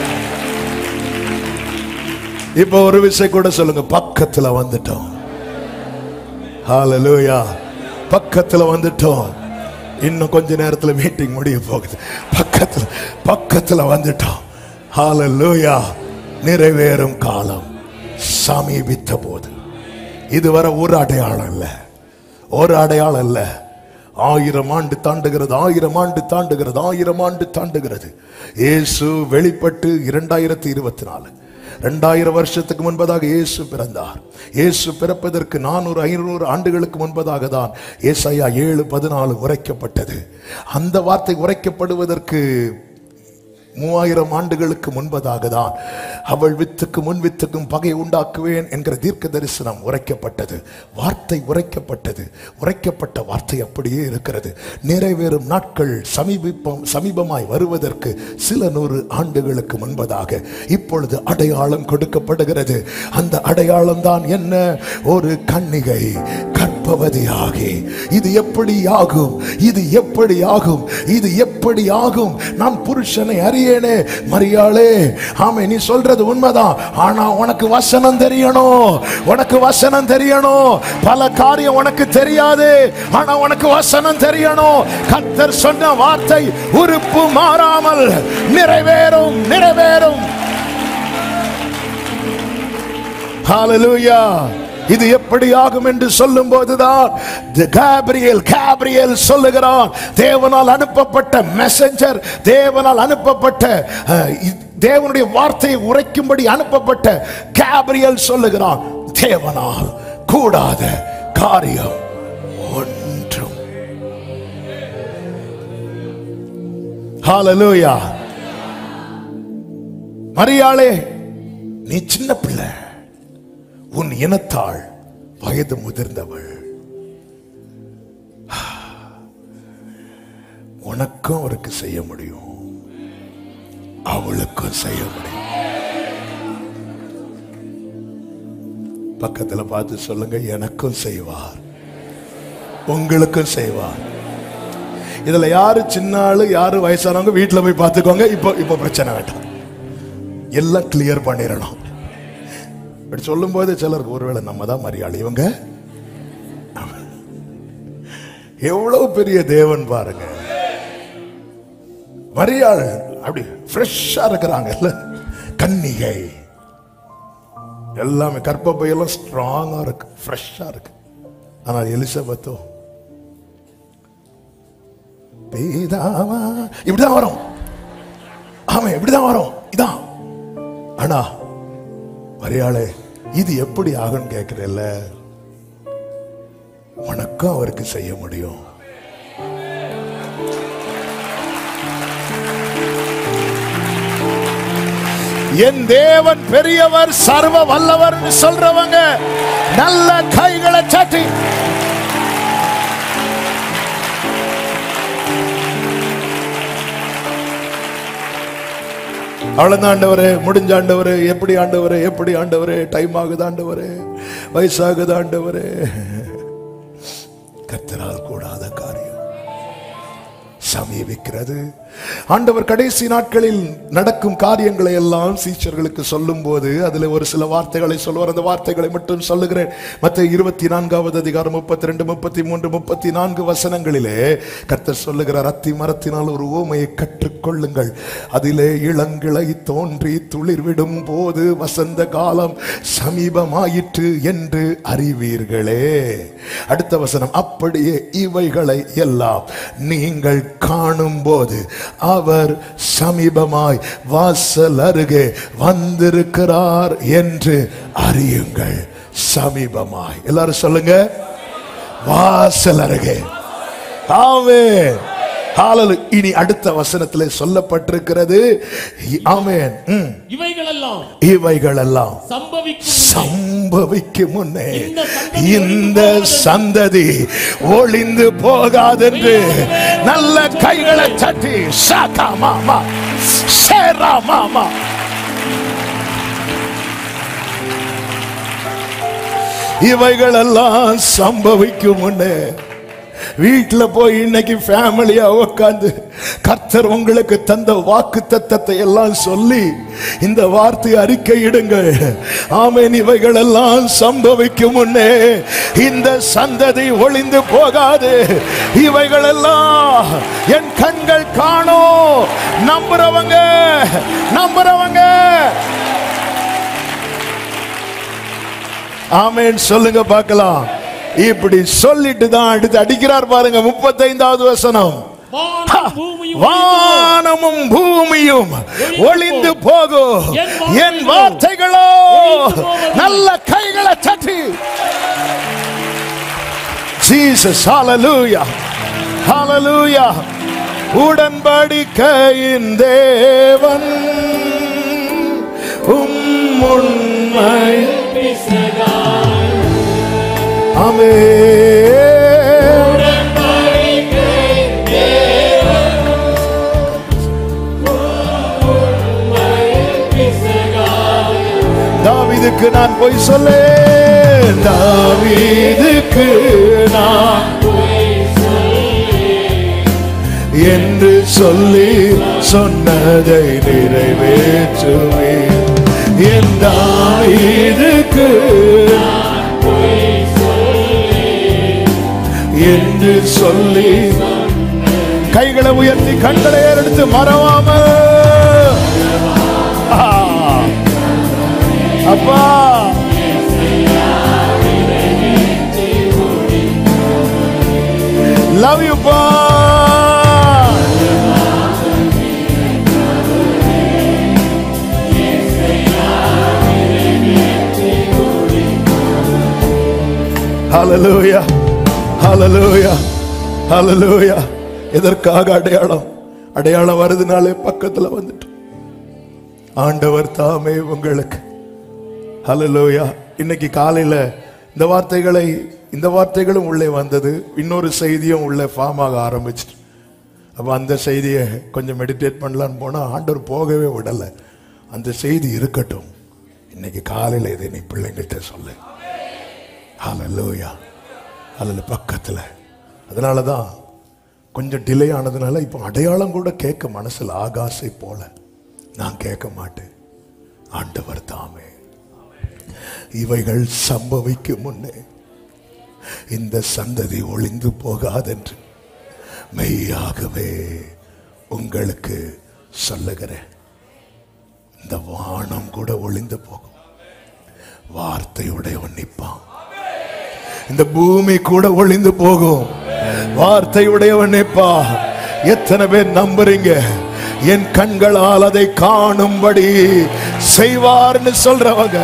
இப்ப ஒரு விஷயம் கூட சொல்லுங்க பக்கத்துல வந்துட்டோம் ஹalleluya பக்கத்துல வந்துட்டோம் இன்னும் கொஞ்ச நேரத்துல மீட்டிங் முடிய போகுது பக்கத்துல பக்கத்துல வந்துட்டோம் ஹalleluya நிறைவேறும் காலம் சமீபித்த போது இதுவரை ஒரு அடையாளம் இல்ல ஒரு அடையாளம் இல்ல ஆயிரம் ஆண்டு தாண்டுகிறது ஆயிரம் ஆண்டு தாண்டுகிறது ஆயிரம் ஆண்டு தாண்டுகிறது இயேசு வெளிப்பட்டு இரண்டாயிரத்தி இருபத்தி நாலு ரெண்டாயிரம் வருஷத்துக்கு முன்பதாக இயேசு பிறந்தார் இயேசு பிறப்பதற்கு நானூறு ஐநூறு ஆண்டுகளுக்கு முன்பதாக தான் ஏசாயா ஏழு பதினாலு உரைக்கப்பட்டது அந்த வார்த்தை உரைக்கப்படுவதற்கு மூவாயிரம் ஆண்டுகளுக்கு முன்பதாக தான் அவள் வித்துக்கு முன் வித்துக்கும் பகை உண்டாக்குவேன் என்கிற தீர்க்க தரிசனம் உரைக்கப்பட்டது வார்த்தை உரைக்கப்பட்டது உரைக்கப்பட்ட வார்த்தை அப்படியே இருக்கிறது நிறைவேறும் நாட்கள் சமீபம் சமீபமாய் வருவதற்கு சில நூறு ஆண்டுகளுக்கு முன்பதாக இப்பொழுது அடையாளம் கொடுக்கப்படுகிறது அந்த அடையாளம் தான் என்ன ஒரு கன்னிகை கற்ப கர்ப்பவதியாகி இது எப்படி ஆகும் இது எப்படி ஆகும் இது எப்படி ஆகும் நான் புருஷனை அறியேனே மரியாளே ஆமே நீ சொல்றது உண்மைதான் ஆனா உனக்கு வசனம் தெரியணும் உனக்கு வசனம் தெரியணும் பல காரியம் உனக்கு தெரியாது ஆனா உனக்கு வசனம் தெரியணும் கர்த்தர் சொன்ன வார்த்தை உறுப்பு மாறாமல் நிறைவேறும் நிறைவேறும் ஹalleluya இது எப்படி ஆகும் என்று சொல்லும் போதுதான் கேப்ரியல் கேப்ரியல் சொல்லுகிறான் தேவனால் அனுப்பப்பட்ட மெசஞ்சர் தேவனால் அனுப்பப்பட்ட அஹ், இ- தேவனுடைய வார்த்தையை உரைக்கும்படி அனுப்பப்பட்ட கேப்ரியல் சொல்லுகிறான் தேவனால் கூடாத காரியம் ஒன்றும் ஹalleluya மரியாளே நீ சின்ன பிள்ளை உன் இனத்தாள் வயது முதிர்ந்தவள் உனக்கும் அவருக்கு செய்ய முடியும் அவளுக்கும் செய்ய முடியும் பக்கத்துல பார்த்து சொல்லுங்க எனக்கும் செய்வார் உங்களுக்கும் செய்வார் இதுல யாரு சின்ன ஆளு யாரு வயசானவங்க வீட்டுல போய் பார்த்துக்கோங்க இப்போ இப்போ பிரச்சனை வேண்டாம் எல்லாம் கிளியர் பண்ணிடணும் இப்படி சொல்லும்போது சிலருக்கு ஒருவேளை நம்ம தான் மரியாதை இவங்க எவ்வளவு பெரிய தேவன் பாருங்க மரியாள் அப்படி ஃப்ரெஷ்ஷா இருக்கிறாங்கல்ல கன்னிகை எல்லாமே கர்ப்பப்பையெல்லாம் ஸ்ட்ராங்கா இருக்கு ஃப்ரெஷ்ஷா இருக்கு ஆனால் எலிசபெத்தோ பீதாவா இப்படிதான் வரும் ஆமா இப்படிதான் வரும் இதான் ஆனா மரியாளே இது எப்படி ஆகும்னு கேட்கிறல்ல உனக்கும் அவருக்கு செய்ய முடியும் என் தேவன் பெரியவர் சர்வ வல்லவர் சொல்றவங்க நல்ல கைகளை சட்டி அவ்வளவுதான் ஆண்டவரே முடிஞ்ச ஆண்டவரே எப்படி ஆண்டவரே எப்படி ஆண்டவரே டைம் ஆகுது ஆண்டவரே வயசாகுது ஆண்டவரே கத்தரால் கூடாத காரியம் சமீபிக்கிறது ஆண்டவர் கடைசி நாட்களில் நடக்கும் காரியங்களை எல்லாம் சீச்சர்களுக்கு சொல்லும் போது அதுல ஒரு சில வார்த்தைகளை சொல்லுவார் அந்த வார்த்தைகளை மட்டும் சொல்லுகிறேன் மற்ற இருபத்தி நான்காவது அதிகாரம் முப்பத்தி ரெண்டு முப்பத்தி மூன்று முப்பத்தி நான்கு வசனங்களிலே கர்த்தர் சொல்லுகிறார் அத்தி மரத்தினால் ஒரு ஓமையை கற்றுக்கொள்ளுங்கள் அதிலே இளங்கிளை தோன்றி துளிர்விடும் போது வசந்த காலம் சமீபமாயிற்று என்று அறிவீர்களே அடுத்த வசனம் அப்படியே இவைகளை எல்லாம் நீங்கள் காணும் போது அவர் சமீபமாய் வாசல் அருகே வந்திருக்கிறார் என்று அறியுங்கள் சமீபமாய் எல்லாரும் சொல்லுங்க வாசல் அருகே ஆமென் ஹalleluya. இனி அடுத்த வசனத்திலே சொல்லப்பட்டிருக்கிறது ஆமென் ம். இவைகளெல்லாம் இவைகளெல்லாம் சம்பவிக்கும் சம்பவிக்கும் முன்னே இந்த சந்ததி இந்த சந்ததி ஒளிந்து போகாதென்று நல்ல கைகளை தட்டி சாக்கா மாமா சேரா மாமா இவைகள் எல்லாம் சம்பவிக்கும் முன்னே வீட்டுல போய் இன்னைக்கு ஃபேமிலியா உட்கார்ந்து கர்த்தர் உங்களுக்கு தந்த வாக்கு தத்தத்தை எல்லாம் சொல்லி இந்த வார்த்தையை அறிக்கையிடுங்கள் ஆமென் இவைகள் எல்லாம் சம்பவிக்கும் முன்னே இந்த சந்ததி ஒளிந்து போகாது இவைகள் எல்லாம் என் கண்கள் காணும் நம்புறவங்க நம்புறவங்க ஆமென் சொல்லுங்க பார்க்கலாம் இப்படி சொல்லிட்டு தான் அடுத்து அடிக்கிறார் பாருங்க முப்பத்தைந்தாவது வசனம் வானம் பூமியும் வானமும் பூமியும் ஒளிந்து போகும் என் வார்த்தைகளோ நல்ல கைகளை தட்டி ஜீசஸ் ஹalleluya ஹalleluya உடன்படிக்கையின் தேவன் உம் உண்மை ஆமென் தாவீதுக்கு நான் போய் சொல்லே என் தாவீதுக்கு நான் என்று சொல்லி சொன்னதை நிறைவேற்றுவே என் தாவீதுக்கு என்று சொல்லி கைகளை உயர்த்தி கண்களை எடுத்து மறவாம ஆ. அப்பா லவ் யூ பா ஹalleluya ஹalleluya ஹalleluya எதற்காக அடையாளம் அடையாளம் வருதுனாலே பக்கத்துல வந்துட்டு ஆண்டவர் தாமே உங்களுக்கு ஹalleluya இன்னைக்கு காலையில இந்த வார்த்தைகளை இந்த வார்த்தைகளும் உள்ளே வந்தது இன்னொரு செய்தியும் உள்ளே ஃபார்ம் ஆக ஆரம்பிச்சிட்டு அப்போ அந்த செய்தியை கொஞ்சம் மெடிடேட் பண்ணலான்னு போனால் ஆண்டவர் போகவே விடலை அந்த செய்தி இருக்கட்டும் இன்னைக்கு காலையில் இதை நீ பிள்ளைங்கிட்ட சொல்லு ஹalleluya அதில் பக்கத்தில் அதனால தான் கொஞ்சம் டிலே ஆனதுனால இப்போ அடையாளம் கூட கேட்க மனசில் ஆகாசை போல நான் கேட்க மாட்டேன் ஆண்டவர் தாமே இவைகள் சம்பவிக்கும் முன்னே இந்த சந்ததி ஒளிந்து போகாதென்று மெய்யாகவே உங்களுக்கு சொல்லுகிறேன் இந்த வானம் கூட ஒளிந்து போகும் வார்த்தையுடையவன் நிற்பான் இந்த பூமி கூட ஒளிந்து போகும் வார்த்தையுடையவன் நிற்பா எத்தனை பேர் நம்புறீங்க என் கண்களால் அதை காணும்படி செய்வார்னு சொல்றவங்க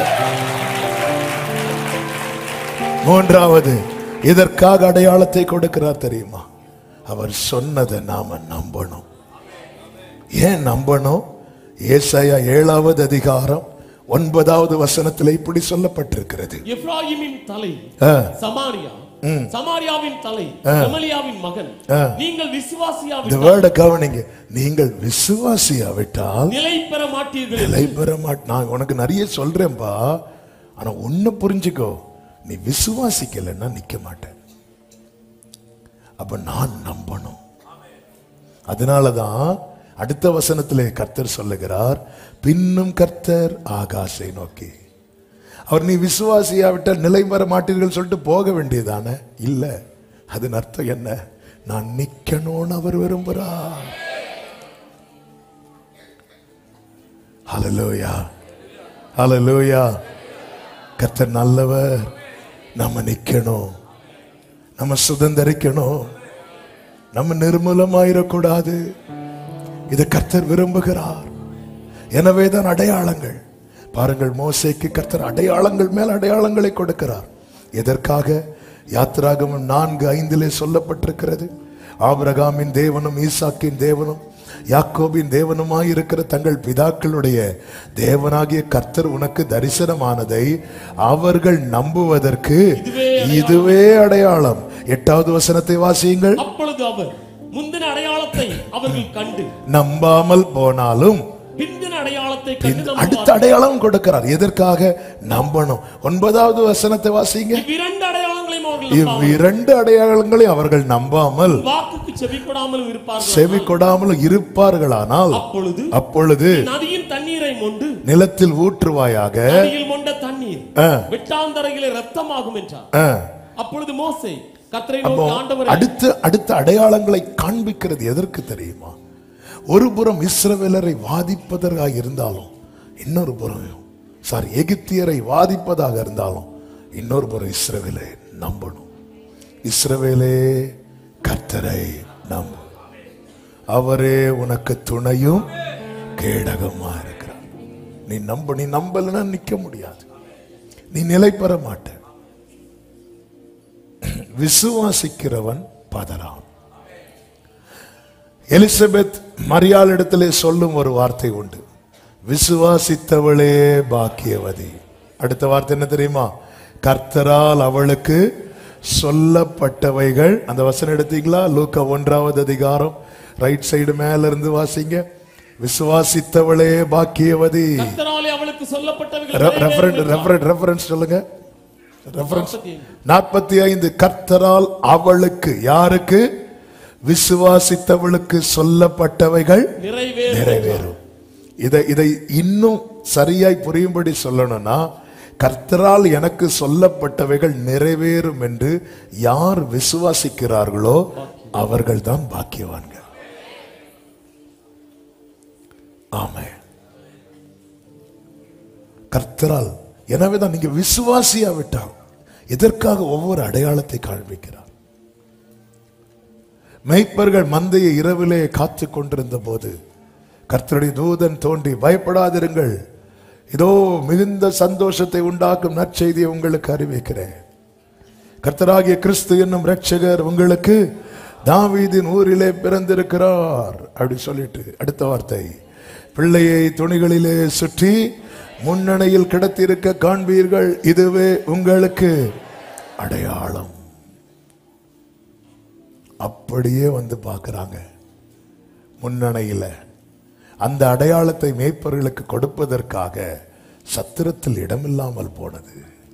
மூன்றாவது இதற்காக அடையாளத்தை கொடுக்கிறார் தெரியுமா அவர் சொன்னதை நாம நம்பணும் ஏன் நம்பணும் ஏசாயா ஏழாவது அதிகாரம் ஒன்பதாவது வசனத்தில் இப்படி சொல்லப்பட்டிருக்கிறது எப்ராயிமின் தலை ஆ, சமாரியா சமாரியாவின் தலை எமலியாவின் மகன் நீங்கள் இந்த விசுவாசியாவிட்டால் வேர்டை கவனிங்க நீங்கள் விசுவாசியாவிட்டால் நிலை பெற மாட்டீர்கள் நிலை பெற மாட் நான் உனக்கு நிறைய சொல்றேன்பா ஆனா ஒண்ணு புரிஞ்சுக்கோ நீ விசுவாசிக்கலைன்னா நிக்க மாட்டேன் அப்ப நான் நம்பணும் அதனாலதான் அடுத்த வசனத்திலே கர்த்தர் சொல்லுகிறார் பின்னும் கர்த்தர் ஆகாசை நோக்கி அவர் நீ விசுவாசியாவிட்டால் நிலை பெற மாட்டீர்கள் சொல்லிட்டு போக வேண்டியதானே இல்ல அதன் அர்த்தம் என்ன நான் நிக்கணும்னு அவர் விரும்புகிறார் ஹalleluya ஹalleluya கர்த்தர் நல்லவர் நம்ம நிக்கணும் நம்ம சுதந்திரிக்கணும் நம்ம நிர்மூலமாயிடக்கூடாது இதை கர்த்தர் விரும்புகிறார் எனவே தான் அடையாளங்கள் பாருங்கள் மோசேக்கு கர்த்தர் அடையாளங்கள் மேல் அடையாளங்களை கொடுக்கிறார் எதற்காக யாத்ராகமம் நான்கு ஐந்திலே சொல்லப்பட்டிருக்கிறது ஆபிரகாமின் தேவனும் ஈசாக்கின் தேவனும் யாக்கோபின் தேவனுமாய் இருக்கிற தங்கள் பிதாக்களுடைய தேவனாகிய கர்த்தர் உனக்கு தரிசனமானதை அவர்கள் நம்புவதற்கு இதுவே அடையாளம் எட்டாவது வசனத்தை வாசியுங்கள் அப்பொழுது அவர் முந்தின அடையாளத்தை அவர்கள் கண்டு நம்பாமல் போனாலும் பிந்தின அடையாளத்தை கண்டு இந்த அடுத்த நம்புவார்கள். அடையாளம் கொடுக்கிறார் எதற்காக நம்பணும் ஒன்பதாவது வசனத்தை வாசிங்க இவ்விரண்டு அடையாளங்களையும் அவர்கள் நம்பாமல் இவ்விரண்டு அடையாளங்களை அவர்கள் நம்பாமல் வாக்குக்கு செவி கொடாமலும் இருப்பார்கள் செவி கொடாமல் இருப்பார்களானால் அப்பொழுது அப்பொழுது நதியின் தண்ணீரை மொண்டு நிலத்தில் ஊற்றுவாயாக நதியில் மொண்ட தண்ணீர் ஆ, வெட்டாந்தரையிலே ரத்தமாகும் என்றார் ஆ. அப்பொழுது மோசே கத்தரை அப்போ நோக்கி ஆண்டவரே அடுத்த அடுத்த அடையாளங்களை காண்பிக்கிறது எதற்கு தெரியுமா ஒரு புறம் இஸ்ரவேலரை வாதிப்பதற்காக இருந்தாலும் இன்னொரு புறம் சாரி எகிப்தியரை வாதிப்பதாக இருந்தாலும் இன்னொரு புறம் இஸ்ரவேலை நம்பணும் இஸ்ரவேலே கர்த்தரை நம்பு அவரே உனக்கு துணையும் கேடகமா இருக்கிறார் நீ நம்ப நீ நம்பலைன்னா நிக்க முடியாது நீ நிலை பெற மாட்ட விசுவாசிக்கிறவன் பதறான் எலிசபெத் மரியாள் இடத்திலே சொல்லும் ஒரு வார்த்தை உண்டு விசுவாசித்தவளே பாக்கியவதி அடுத்த வார்த்தை என்ன தெரியுமா கர்த்தரால் அவளுக்கு சொல்லப்பட்டவைகள் அந்த வசனம் எடுத்தீங்களா லூக்கா ஒன்றாவது அதிகாரம் ரைட் சைடு மேல இருந்து வாசிங்க விசுவாசித்தவளே பாக்கியவதி கர்த்தராலே அவளுக்கு சொல்லப்பட்டவைகள் ரெஃபரன்ஸ் நிறைவேறும் என்றார். ரெஃபரன்ஸ் ரெஃபரன்ஸ் சொல்லுங்க ரெஃபரன்ஸ் நாற்பத்தி ஐந்து. நாற்பத்தி ஐந்து கர்த்தரால் அவளுக்கு யாருக்கு விசுவாசித்தவளுக்கு சொல்லப்பட்டவைகள் நிறைவேறும் நிறைவேறும் இதை இதை இன்னும் சரியாய் புரியும்படி சொல்லணும்னா கர்த்தரால் எனக்கு சொல்லப்பட்டவைகள் நிறைவேறும் என்று யார் விசுவாசிக்கிறார்களோ அவர்கள் தான் பாக்கியவான்கள் ஆமே கர்த்தரால் எனவேதான் நீங்க விசுவாசியா விட்டால் எதற்காக ஒவ்வொரு அடையாளத்தை காண்பிக்கிறார் மெய்ப்பர்கள் மந்தையை இரவிலே காத்து கொண்டிருந்த போது கர்த்தருடைய தூதன் தோன்றி பயப்படாதிருங்கள் இதோ மிகுந்த சந்தோஷத்தை உண்டாக்கும் நற்செய்தியை உங்களுக்கு அறிவிக்கிறேன் கர்த்தராகிய கிறிஸ்து என்னும் ரட்சகர் உங்களுக்கு தாவீதின் ஊரிலே பிறந்திருக்கிறார் அப்படி சொல்லிட்டு அடுத்த வார்த்தை பிள்ளையை துணிகளிலே சுற்றி முன்னணையில் கிடத்திருக்க காண்பீர்கள் இதுவே உங்களுக்கு அடையாளம் அப்படியே வந்து பார்க்கறாங்க முன்னணையில அந்த அடையாளத்தை மேய்ப்பர்களுக்கு கொடுப்பதற்காக சத்திரத்தில் இடமில்லாமல் போனது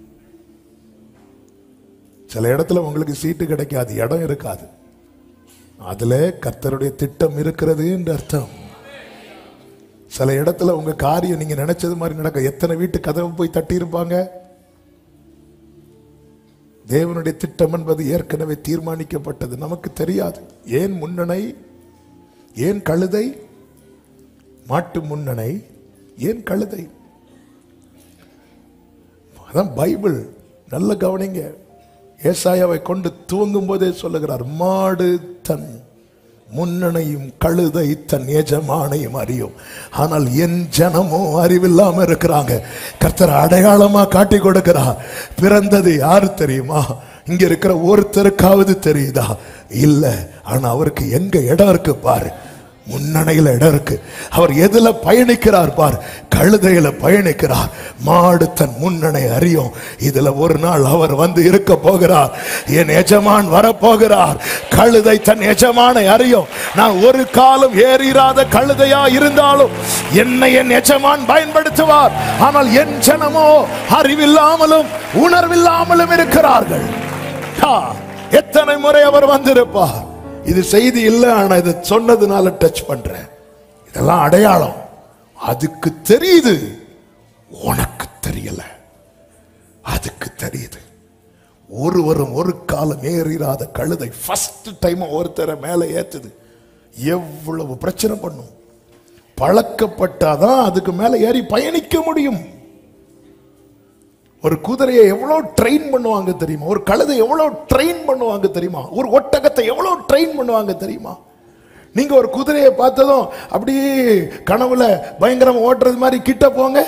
சில இடத்துல உங்களுக்கு சீட்டு கிடைக்காது இடம் இருக்காது அதுல கர்த்தருடைய திட்டம் இருக்கிறது என்று அர்த்தம் சில இடத்துல உங்க காரியம் நீங்க நினைச்சது மாதிரி நடக்க எத்தனை வீட்டு கதவு போய் தட்டி இருப்பாங்க தேவனுடைய திட்டம் என்பது ஏற்கனவே தீர்மானிக்கப்பட்டது நமக்கு தெரியாது ஏன் முன்னணை ஏன் கழுதை மாட்டு முன்னணை ஏன் கழுதை அதான் பைபிள் நல்ல கவனிங்க ஏசாயாவை கொண்டு தூங்கும் போதே சொல்லுகிறார் மாடு தன் முன்னணையும் கழுதை தன் எஜமானையும் அறியும் ஆனால் என் ஜனமோ அறிவில்லாம இருக்கிறாங்க கர்த்தர் அடையாளமா காட்டி கொடுக்கிறார் பிறந்தது யாரு தெரியுமா இங்க இருக்கிற ஒருத்தருக்காவது தெரியுதா இல்ல ஆனா அவருக்கு எங்க இடம் இருக்கு பாரு முன்னணையில இடம் இருக்கு அவர் எதுல பயணிக்கிறார் பார் கழுதையில பயணிக்கிறார் மாடு தன் முன்னணை அறியும் இதுல ஒரு நாள் அவர் வந்து இருக்க போகிறார் என் எஜமான் வரப்போகிறார் கழுதை தன் எஜமானை அறியும் நான் ஒரு காலம் ஏறிராத கழுதையா இருந்தாலும் என்னை என் எஜமான் பயன்படுத்துவார் ஆனால் என் ஜனமோ அறிவில்லாமலும் உணர்வில்லாமலும் இருக்கிறார்கள் ஹா, எத்தனை முறை அவர் வந்திருப்பார் இது செய்தி இல்லை ஆனா இதை சொன்னதுனால டச் பண்றேன் இதெல்லாம் அடையாளம் அதுக்கு தெரியுது உனக்கு தெரியல அதுக்கு தெரியுது ஒருவரும் ஒரு காலம் ஏறிராத கழுதை ஃபர்ஸ்ட் டைம் ஒருத்தரை மேல ஏத்துது எவ்வளவு பிரச்சனை பண்ணும் பழக்கப்பட்டாதான் அதுக்கு மேல ஏறி பயணிக்க முடியும் ஒரு குதிரையை எவ்வளவு ட்ரெயின் பண்ணுவாங்க தெரியுமா ஒரு கழுதை எவ்வளவு ட்ரெயின் பண்ணுவாங்க தெரியுமா ஒரு ஒட்டகத்தை எவ்வளவு ட்ரெயின் பண்ணுவாங்க தெரியுமா நீங்க ஒரு குதிரையை பார்த்ததும் அப்படியே கனவுல பயங்கரமா ஓட்டுறது மாதிரி கிட்ட போங்க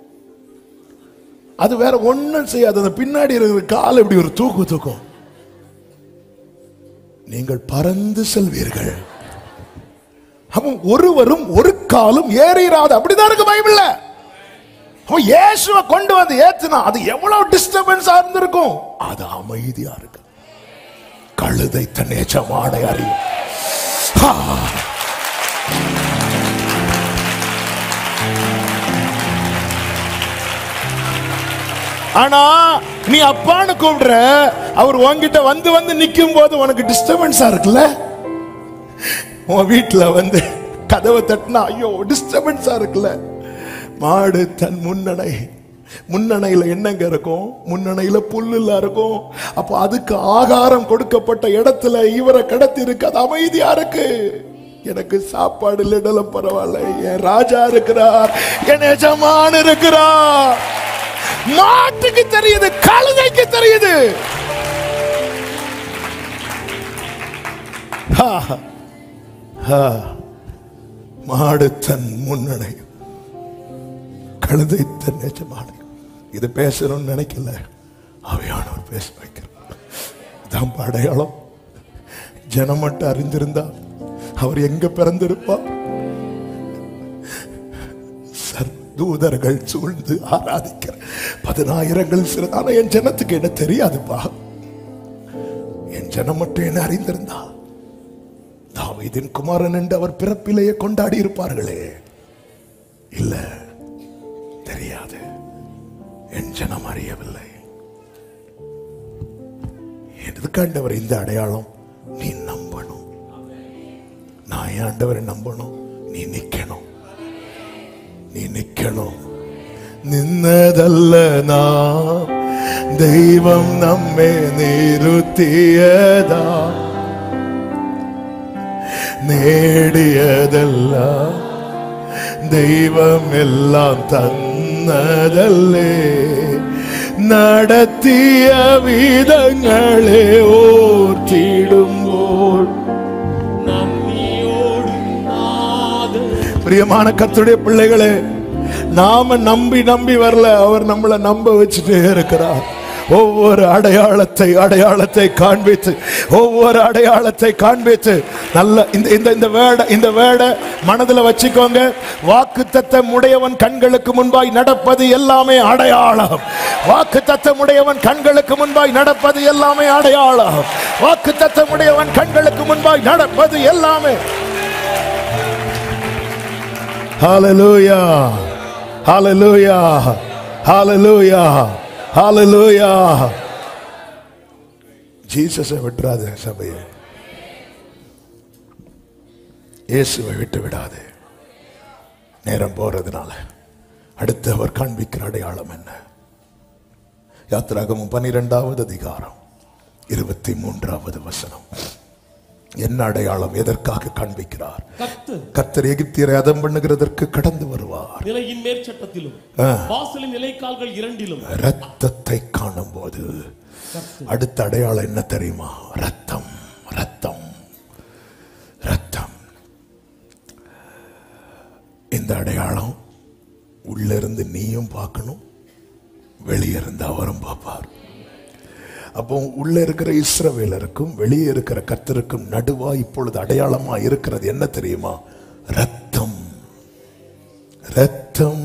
அது வேற ஒண்ணும் செய்யாது அந்த பின்னாடி இருக்கிற கால் இப்படி ஒரு தூக்கு தூக்கும் நீங்கள் பறந்து செல்வீர்கள் அவன் ஒருவரும் ஒரு காலும் ஏறிராது அப்படிதான் இருக்கு பைபிள்ல அவன் இயேசுவை கொண்டு வந்து ஏத்துனா அது எவ்வளவு டிஸ்டர்பன்ஸா இருந்திருக்கும் அது அமைதியா இருக்கு கழுதை தன் எஜமானை அறியும் ஹா. ஆனா நீ அப்பான்னு கூப்பிடுற அவர் உன்கிட்ட வந்து வந்து நிக்கும் போது உனக்கு டிஸ்டர்பன்ஸா இருக்குல்ல உன் வீட்டுல வந்து கதவை தட்டினா ஐயோ டிஸ்டர்பன்ஸா இருக்குல்ல மாடு தன் முன்னணை முன்னணையில என்னங்க இருக்கும் முன்னணையில புல்லுல இருக்கும் அப்ப அதுக்கு ஆகாரம் கொடுக்கப்பட்ட இடத்துல இவரை கடத்தி இருக்கு அது அமைதியா இருக்கு எனக்கு சாப்பாடு இல்லைனாலும் பரவாயில்ல என் ராஜா இருக்கிறார் என் எஜமான் இருக்கிறார் மாட்டுக்கு தெரியுது கழுதைக்கு தெரியுது ஹா ஆ, மாடு தன் முன்னணை கழுதை தன் எஜமானை இது பேசணும்னு நினைக்கல அவையானவர் பேச வைக்கிறார் இதான் அடையாளம் ஜனம் மட்டும் அறிந்திருந்தா அவர் எங்க பிறந்திருப்பார் சர் தூதர்கள் சூழ்ந்து ஆராதிக்கிற பதினாயிரங்கள் சிறு ஆனா என் ஜனத்துக்கு என்ன தெரியாதுப்பா என் ஜனம் மட்டும் என்ன அறிந்திருந்தா தாவீதின் குமாரன் என்று அவர் பிறப்பிலேயே கொண்டாடி இருப்பார்களே இல்ல தெரியாது என் ஜனம் அறியவில்லை எதுக்கு ஆண்டவர் இந்த அடையாளம் நீ நம்பணும் நான் ஏன் ஆண்டவரை நம்பணும் நீ நிக்கணும் நீ நிக்கணும் നിന്നതല്ല നാം ദൈവം നമ്മെ നിരുത്തിയതാ നേടിയതല്ല ദൈവം എല്ലാം തന്നതല്ലേ നടത്തിയ വിധങ്ങളെ ഓർത്തിടുമ്പോൾ நன்றியோடு ஆதரவு பிரியமான கர்த்தருடைய பிள்ளைகளே நாம நம்பி நம்பி வரல அவர் நம்மளை நம்ப வச்சுட்டே இருக்கிறார் ஒவ்வொரு அடையாளத்தை அடையாளத்தை காண்பித்து ஒவ்வொரு அடையாளத்தை காண்பித்து நல்ல இந்த இந்த இந்த வேட இந்த வேட மனதுல வச்சுக்கோங்க வாக்கு தத்தம் உடையவன் கண்களுக்கு முன்பாய் நடப்பது எல்லாமே அடையாளம் வாக்கு தத்தம் உடையவன் கண்களுக்கு முன்பாய் நடப்பது எல்லாமே அடையாளம் வாக்கு தத்தம் உடையவன் கண்களுக்கு முன்பாய் நடப்பது எல்லாமே Hallelujah. Hallelujah. Hallelujah. Hallelujah. ஜீசஸை விட்டுறாத சபையை இயேசுவை விட்டு விடாது நேரம் போறதுனால அடுத்து அவர் காண்பிக்கிற அடையாளம் என்ன யாத்திராகமும் பனிரெண்டாவது அதிகாரம் இருபத்தி மூன்றாவது வசனம் என்ன அடையாளம் எதற்காக காண்பிக்கிறார் கத்து கர்த்தர் எகிப்தியரை அதம் பண்ணுகிறதற்கு கடந்து வருவார் நிலையின் மேற்சட்டத்திலும் ஆ. வாசலின் நிலைக்கால்கள் இரண்டிலும் ரத்தத்தை காணும்போது அடுத்த அடையாளம் என்ன தெரியுமா ரத்தம் ரத்தம் ரத்தம் இந்த அடையாளம் உள்ள இருந்து நீயும் பார்க்கணும் வெளியே இருந்து அவரும் பார்ப்பார் அப்போ உள்ள இருக்கிற இஸ்ரவேலருக்கும் வெளியே இருக்கிற கர்த்தருக்கும் நடுவா இப்பொழுது அடையாளமா இருக்கிறது என்ன தெரியுமா ரத்தம் ரத்தம்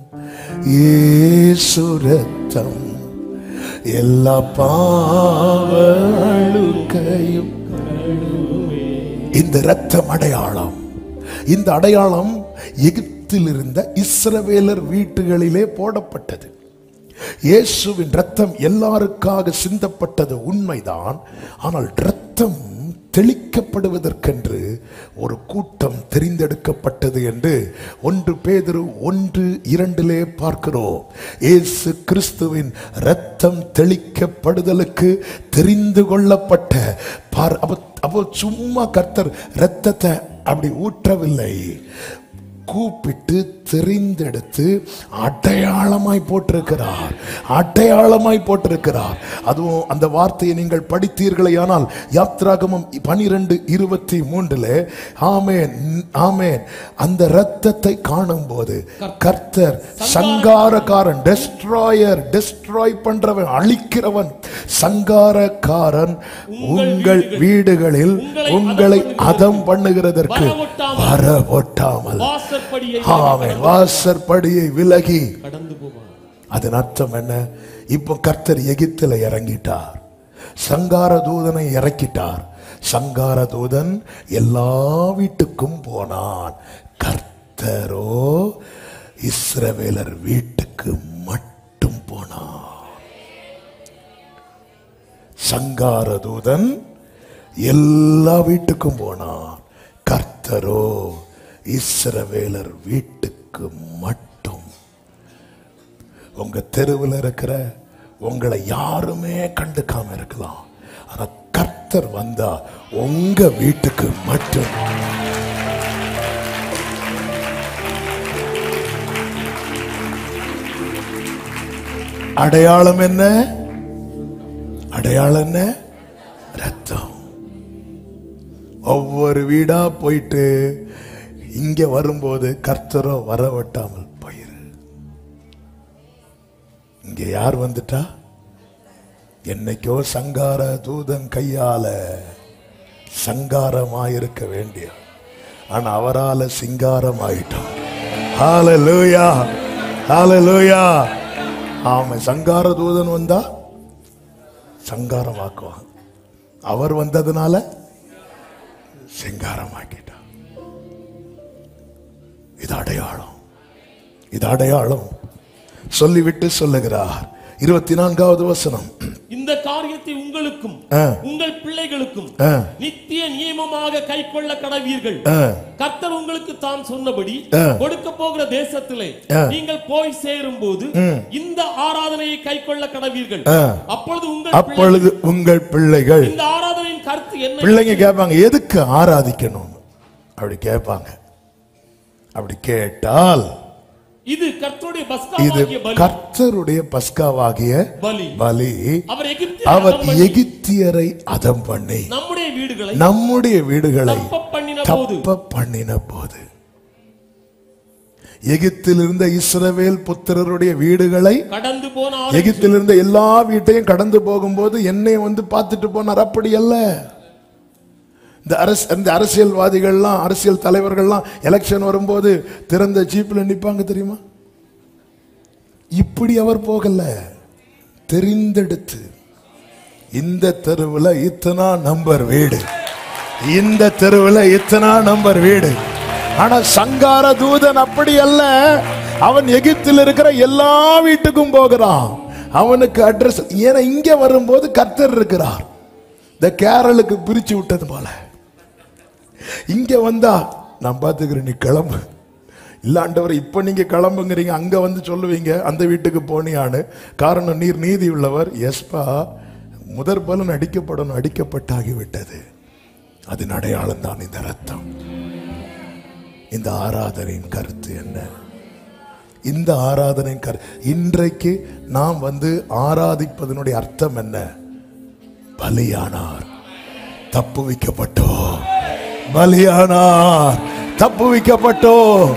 இயேசு ரத்தம் எல்லா பாவ அழுக்கையும் இந்த ரத்தம் அடையாளம் இந்த அடையாளம் எகிப்தில் இருந்த இஸ்ரவேலர் வீட்டுகளிலே போடப்பட்டது இயேசுவின் ரத்தம் எல்லாருக்காக சிந்தப்பட்டது உண்மைதான் ஆனால் ரத்தம் தெளிக்கப்படுவதற்கென்று ஒரு கூட்டம் தெரிந்தெடுக்கப்பட்டது என்று ஒன்று பேதுரு ஒன்று இரண்டிலே பார்க்கிறோம் இயேசு கிறிஸ்துவின் ரத்தம் தெளிக்கப்படுதலுக்கு தெரிந்து கொள்ளப்பட்ட பார் அப்போ அப்போ சும்மா கர்த்தர் ரத்தத்தை அப்படி ஊற்றவில்லை கூப்பிட்டு தெரிந்தெடுத்து அடையாளமாய் போட்டிருக்கிறார் அடையாளமாய் போட்டிருக்கிறார் அதுவும் அந்த வார்த்தையை நீங்கள் படித்தீர்களே ஆனால் யாத்ராகமம் பனிரெண்டு இருபத்தி மூன்றுல ஆமேன் ஆமேன் அந்த இரத்தத்தை காணும்போது கர்த்தர் சங்காரக்காரன் டெஸ்ட்ராயர் டெஸ்ட்ராய் பண்றவன் அழிக்கிறவன் சங்காரக்காரன் உங்கள் வீடுகளில் உங்களை அதம் பண்ணுகிறதற்கு வர ஒட்டாமல் வாசற்படியை ஆமென் வாசற்படியை விலகி கடந்து போவார் அதன் அர்த்தம் என்ன இப்போ கர்த்தர் எகிப்தில் இறங்கிட்டார் சங்கார தூதனை இறக்கிட்டார் சங்கார தூதன் எல்லா வீட்டுக்கும் போனான் கர்த்தரோ இஸ்ரவேலர் வீட்டுக்கு மட்டும் போனான் சங்கார தூதன் எல்லா வீட்டுக்கும் போனான் கர்த்தரோ இஸ்ரவேலர் வீட்டுக்கு மட்டும் உங்க தெருவில் இருக்கிற உங்களை யாருமே கண்டுக்காம இருக்கலாம் ஆனா கர்த்தர் வந்தா உங்க வீட்டுக்கு மட்டும் அடையாளம் என்ன அடையாளம் என்ன ரத்தம் ஒவ்வொரு வீடா போயிட்டு இங்க வரும்போது கர்த்தரோ வரவட்டாமல் போயிரு இங்க யார் வந்துட்டா என்னைக்கோ சங்கார தூதன் கையால சங்காரமாயிருக்க வேண்டிய ஆனா அவரால சிங்காரம் ஆயிட்டோம் ஹalleluya ஹalleluya ஆமா சங்கார தூதன் வந்தா சங்காரமாக்குவான் அவர் வந்ததுனால சிங்காரமாக்கிட்டான் இது அடையாளம் இது அடையாளம் சொல்லிவிட்டு சொல்லுகிறார் இருபத்தி நான்காவது வசனம் இந்த காரியத்தை உங்களுக்கும் ஆ. உங்கள் பிள்ளைகளுக்கும் ஆ. நித்திய நியமமாக கைக்கொள்ள கடவீர்கள் ஆ. கர்த்தர் உங்களுக்கு தான் சொன்னபடி ஆ. கொடுக்க போகிற தேசத்திலே ஆ. நீங்கள் போய் சேரும் போது இந்த ஆராதனையை கைக்கொள்ள கடவீர்கள் ஆ. அப்பொழுது உங்கள் பிள்ளை- அப்பொழுது உங்கள் பிள்ளைகள் இந்த ஆராதனையின் கருத்து என்ன பிள்ளைங்க கேட்பாங்க எதுக்கு ஆராதிக்கணும் அப்படி கேட்பாங்க அப்படி கேட்டால் இது கர்த்தருடைய இது பஸ்காவாகிய பலி கர்த்தருடைய பஸ்காவாகிய பலி பலி அவர் எகிப்தியரை அவர் அதம் பண்ணி எகிப்தியரை அதம் பண்ணி நம்முடைய வீடுகளை நம்முடைய வீடுகளை தப்ப பண்ணின போது தப்ப பண்ணின போது எகிப்தில் இருந்த இஸ்ரவேல் புத்திரருடைய வீடுகளை கடந்து போன எகிப்தில் இருந்த எல்லா வீட்டையும் கடந்து போகும்போது என்னை வந்து பார்த்துட்டு போனார் அப்படி அல்ல இந்த அரசு இந்த அரசியல்வாதிகள்லாம் அரசியல் தலைவர்கள்லாம் எலெக்ஷன் வரும்போது திறந்த ஜீப்ல நிப்பாங்க தெரியுமா இப்படி அவர் போகல தெரிந்தெடுத்து இந்த தெருவில் இத்தனா நம்பர் வீடு இந்த தெருவில் இத்தனா நம்பர் வீடு ஆனா சங்கார தூதன் அப்படி அல்ல அவன் எகிப்தில் இருக்கிற எல்லா வீட்டுக்கும் போகிறான் அவனுக்கு அட்ரஸ் ஏன்னா இங்க வரும்போது கர்த்தர் இருக்கிறார் இந்த கேரளுக்கு பிரிச்சு விட்டது போல இங்க வந்தா நான் பாத்துக்கிறேன் நீ கிளம்பு இல்லாண்டவர் இப்ப நீங்க கிளம்புங்கிறீங்க அங்க வந்து சொல்லுவீங்க அந்த வீட்டுக்கு போனியான்னு காரணம் நீர் நீதி உள்ளவர் எஸ்பா முதற் பலன் அடிக்கப்படணும் அடிக்கப்பட்டாகி விட்டது அதன் அடையாளம் தான் இந்த ரத்தம் இந்த ஆராதனையின் கருத்து என்ன இந்த ஆராதனையின் கரு இன்றைக்கு நாம் வந்து ஆராதிப்பதனுடைய அர்த்தம் என்ன பலியானார் தப்புவிக்கப்பட்டோம் பலியானார் தப்புவிக்கப்பட்டோம்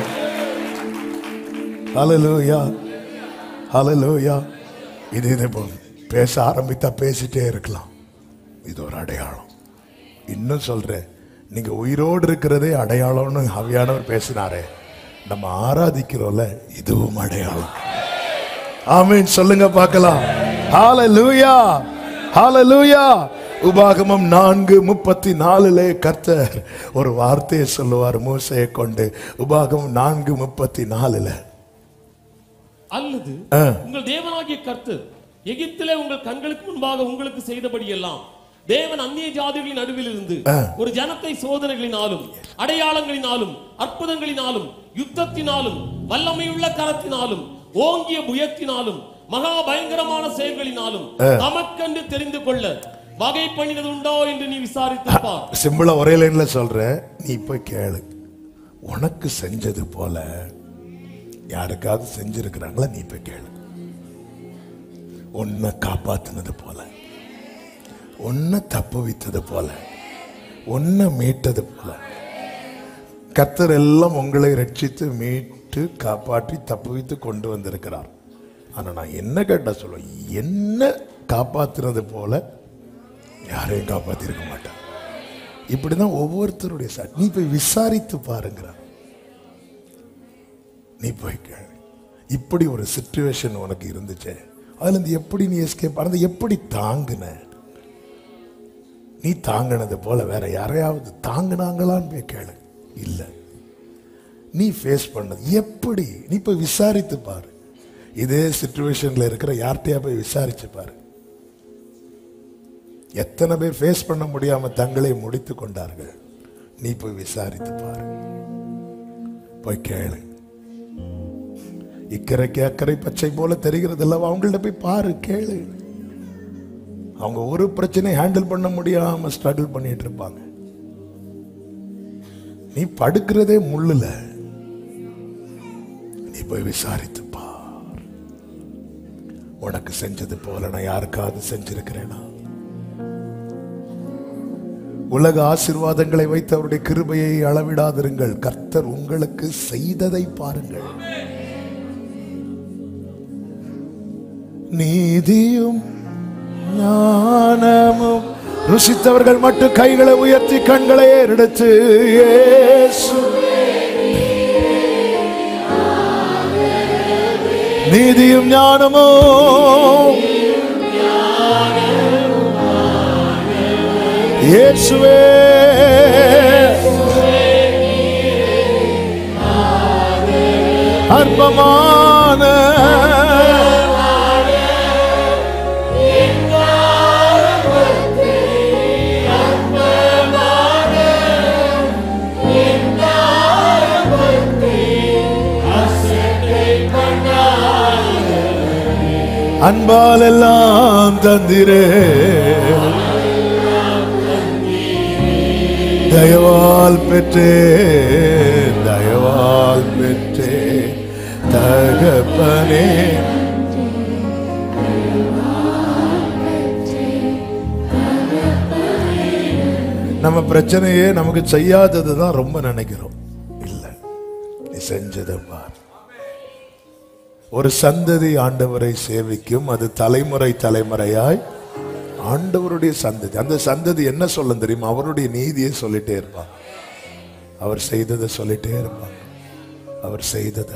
ஹalleluya ஹalleluya இது இது இப்போ பேச ஆரம்பித்தா பேசிட்டே இருக்கலாம் இது ஒரு அடையாளம் இன்னும் சொல்றேன் நீங்க உயிரோடு இருக்கிறதே அடையாளம்னு ஹவியானவர் பேசினாரே நம்ம ஆராதிக்கிறோம்ல இதுவும் அடையாளம் ஆமீன் சொல்லுங்க பார்க்கலாம் ஹalleluya ஹalleluya உபாகமம் நான்கு முப்பத்தி நாலுலே கர்த்தர் ஒரு வார்த்தையை சொல்லுவார் மூசையை கொண்டு உபாகமம் நான்கு முப்பத்தி நாலுல அல்லது ஆ. உங்கள் தேவனாகிய கர்த்தர் எகிப்திலே உங்கள் கண்களுக்கு முன்பாக உங்களுக்கு செய்தபடி எல்லாம் தேவன் அந்நிய ஜாதிகளின் நடுவில் இருந்து ஒரு ஜனத்தை சோதனைகளினாலும் அடையாளங்களினாலும் அற்புதங்களினாலும் யுத்தத்தினாலும் வல்லமையுள்ள கரத்தினாலும் ஓங்கிய புயத்தினாலும் மகா பயங்கரமான செயல்களினாலும் நமக்கென்று தெரிந்து கொள்ள வகை பண்ணினது உண்டோ என்று நீ விசாரித்திருப்பார் சிம்பிளா ஒரே லைன்ல சொல்ற நீ போய் கேளு உனக்கு செஞ்சது போல யாருக்காவது செஞ்சிருக்கிறாங்களா நீ போய் கேளு உன்னை காப்பாத்தினது போல உன்னை தப்பு வைத்தது போல உன்னை மீட்டது போல கர்த்தர் எல்லாம் உங்களை ரட்சித்து மீட்டு காப்பாற்றி தப்புவித்து கொண்டு வந்திருக்கிறார் ஆனா நான் என்ன கேட்டா சொல்லுவேன் என்ன காப்பாத்துறது போல யாரையும் காப்பாத்திருக்க மாட்டார் இப்படிதான் ஒவ்வொருத்தருடைய சாட்சி நீ போய் விசாரித்து பாருங்கிறார் நீ போய் கேளு இப்படி ஒரு சுச்சுவேஷன் உனக்கு இருந்துச்சே அதுல இருந்து எப்படி நீ எஸ்கேப் ஆனது எப்படி தாங்குன நீ தாங்கினது போல வேற யாரையாவது தாங்குனாங்களான்னு போய் கேளு இல்ல நீ ஃபேஸ் பண்ணது எப்படி நீ போய் விசாரித்து பாரு இதே சுச்சுவேஷன்ல இருக்கிற யார்கிட்டயா போய் விசாரிச்சு பாரு எத்தனை பேர் ஃபேஸ் பண்ண முடியாம தங்களை முடித்து கொண்டார்கள் நீ போய் விசாரித்து பாரு போய் கேளு இக்கரைக்கு அக்கறை பச்சை போல தெரிகிறது அல்லவா அவங்கள்ட்ட போய் பாரு கேளு அவங்க ஒரு பிரச்சனையை ஹேண்டில் பண்ண முடியாம ஸ்ட்ரகிள் பண்ணிட்டு இருப்பாங்க நீ படுக்கிறதே முள்ளுல நீ போய் விசாரித்து பார் உனக்கு செஞ்சது போல நான் யாருக்காவது செஞ்சிருக்கிறேனா உலக ஆசீர்வாதங்களை வைத்து அவருடைய கிருபையை அளவிடாதிருங்கள் கர்த்தர் உங்களுக்கு செய்ததை பாருங்கள் நீதியும் ஞானமும் ருசித்தவர்கள் மட்டும் கைகளை உயர்த்தி கண்களை ஏறெடுத்து இயேசு நீதியும் ஞானமும் இயேசுவே அற்பமான அன்பால் எல்லாம் தந்திரே தயவால் பெற்றே தயவால் பெற்றே தகப்பனே நம்ம பிரச்சனையே நமக்கு செய்யாதது தான் ரொம்ப நினைக்கிறோம் இல்ல நீ செஞ்சதை பார் ஒரு சந்ததி ஆண்டவரை சேவிக்கும் அது தலைமுறை தலைமுறையாய் ஆண்டவருடைய சந்ததி அந்த சந்ததி என்ன சொல்ல தெரியுமா அவருடைய நீதியை சொல்லிட்டே இருப்பான் அவர் செய்ததை சொல்லிட்டே இருப்பான் அவர் செய்ததை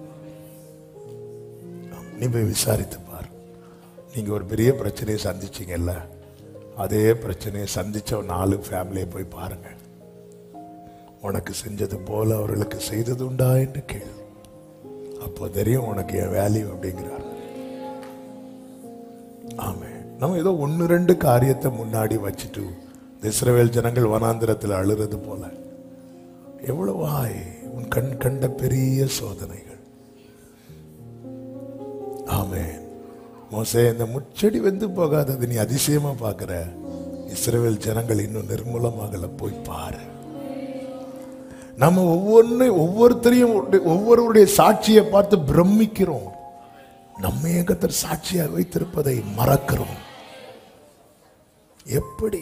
நீ போய் விசாரித்து பார் நீங்க ஒரு பெரிய பிரச்சனையை சந்திச்சீங்கல்ல அதே பிரச்சனையை சந்திச்ச ஒரு நாலு ஃபேமிலியை போய் பாருங்க உனக்கு செஞ்சது போல அவர்களுக்கு செய்தது உண்டா என்று கேள் அப்போ தெரியும் உனக்கு என் வேல்யூ அப்படிங்கிறார் ஆமே நம்ம ஏதோ ஒன்று ரெண்டு காரியத்தை முன்னாடி வச்சுட்டு இந்த இஸ்ரவேல் ஜனங்கள் வனாந்திரத்தில் அழுறது போல எவ்வளவாய் உன் கண் கண்ட பெரிய சோதனைகள் ஆமென் மோசே இந்த முச்செடி வெந்து போகாதது நீ அதிசயமா பார்க்கிற இஸ்ரவேல் ஜனங்கள் இன்னும் நிர்மூலமாகல போய் பாரு நம்ம ஒவ்வொன்னு ஒவ்வொருத்தரையும் ஒவ்வொரு- ஒவ்வொருவருடைய சாட்சியை பார்த்து பிரமிக்கிறோம் நம்ம ஏகத்தர் சாட்சியாக வைத்திருப்பதை மறக்கிறோம் எப்படி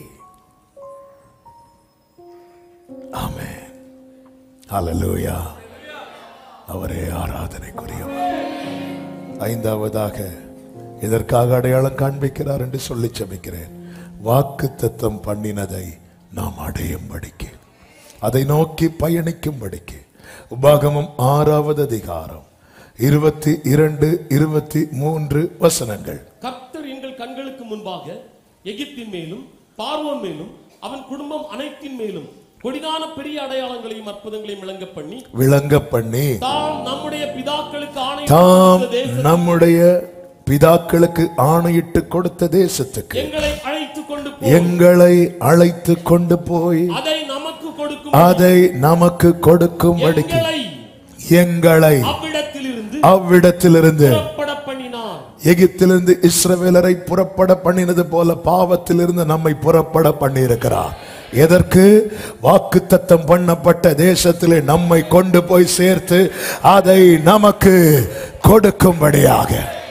ஆமே ஹalleluya அவரே ஆராதனைக்குரியவர் ஐந்தாவதாக இதற்காக அடையாளம் காண்பிக்கிறார் என்று சொல்லி செபிக்கிறேன் வாக்கு தத்தம் பண்ணினதை நாம் அடையும்படிக்கு அதை நோக்கி பயணிக்கும்படிக்கு உபாகமம் ஆறாவது அதிகாரம் இருபத்தி இரண்டு இருபத்தி மூன்று வசனங்கள் கர்த்தர் எங்கள் கண்களுக்கு முன்பாக எகிப்தின் மேலும் பார்வோன் மேலும் அவன் குடும்பம் அனைத்தின் மேலும் கொடிதான பெரிய அடையாளங்களையும் அற்புதங்களையும் விளங்க பண்ணி விளங்க பண்ணி தாம் நம்முடைய பிதாக்களுக்கு தாம் ஆணையிட்ட தேச நம்முடைய பிதாக்களுக்கு ஆணையிட்டு கொடுத்த தேசத்துக்கு எங்களை அழைத்து கொண்டு போய் எங்களை அழைத்து கொண்டு போய் அதை நமக்கு கொடுக்கும் அதை நமக்கு கொடுக்கும்படிக்கு எங்களை எங்களை அவ்விடத்திலிருந்து அவ்விடத்திலிருந்து புறப்பட பண்ணினார் எகிப்திலிருந்து இஸ்ரவேலரை புறப்பட பண்ணினது போல பாவத்திலிருந்து நம்மை புறப்பட பண்ணியிருக்கிறார் எதற்கு வாக்கு தத்தம் பண்ணப்பட்ட தேசத்திலே நம்மை கொண்டு போய் சேர்த்து அதை நமக்கு கொடுக்கும்படியாக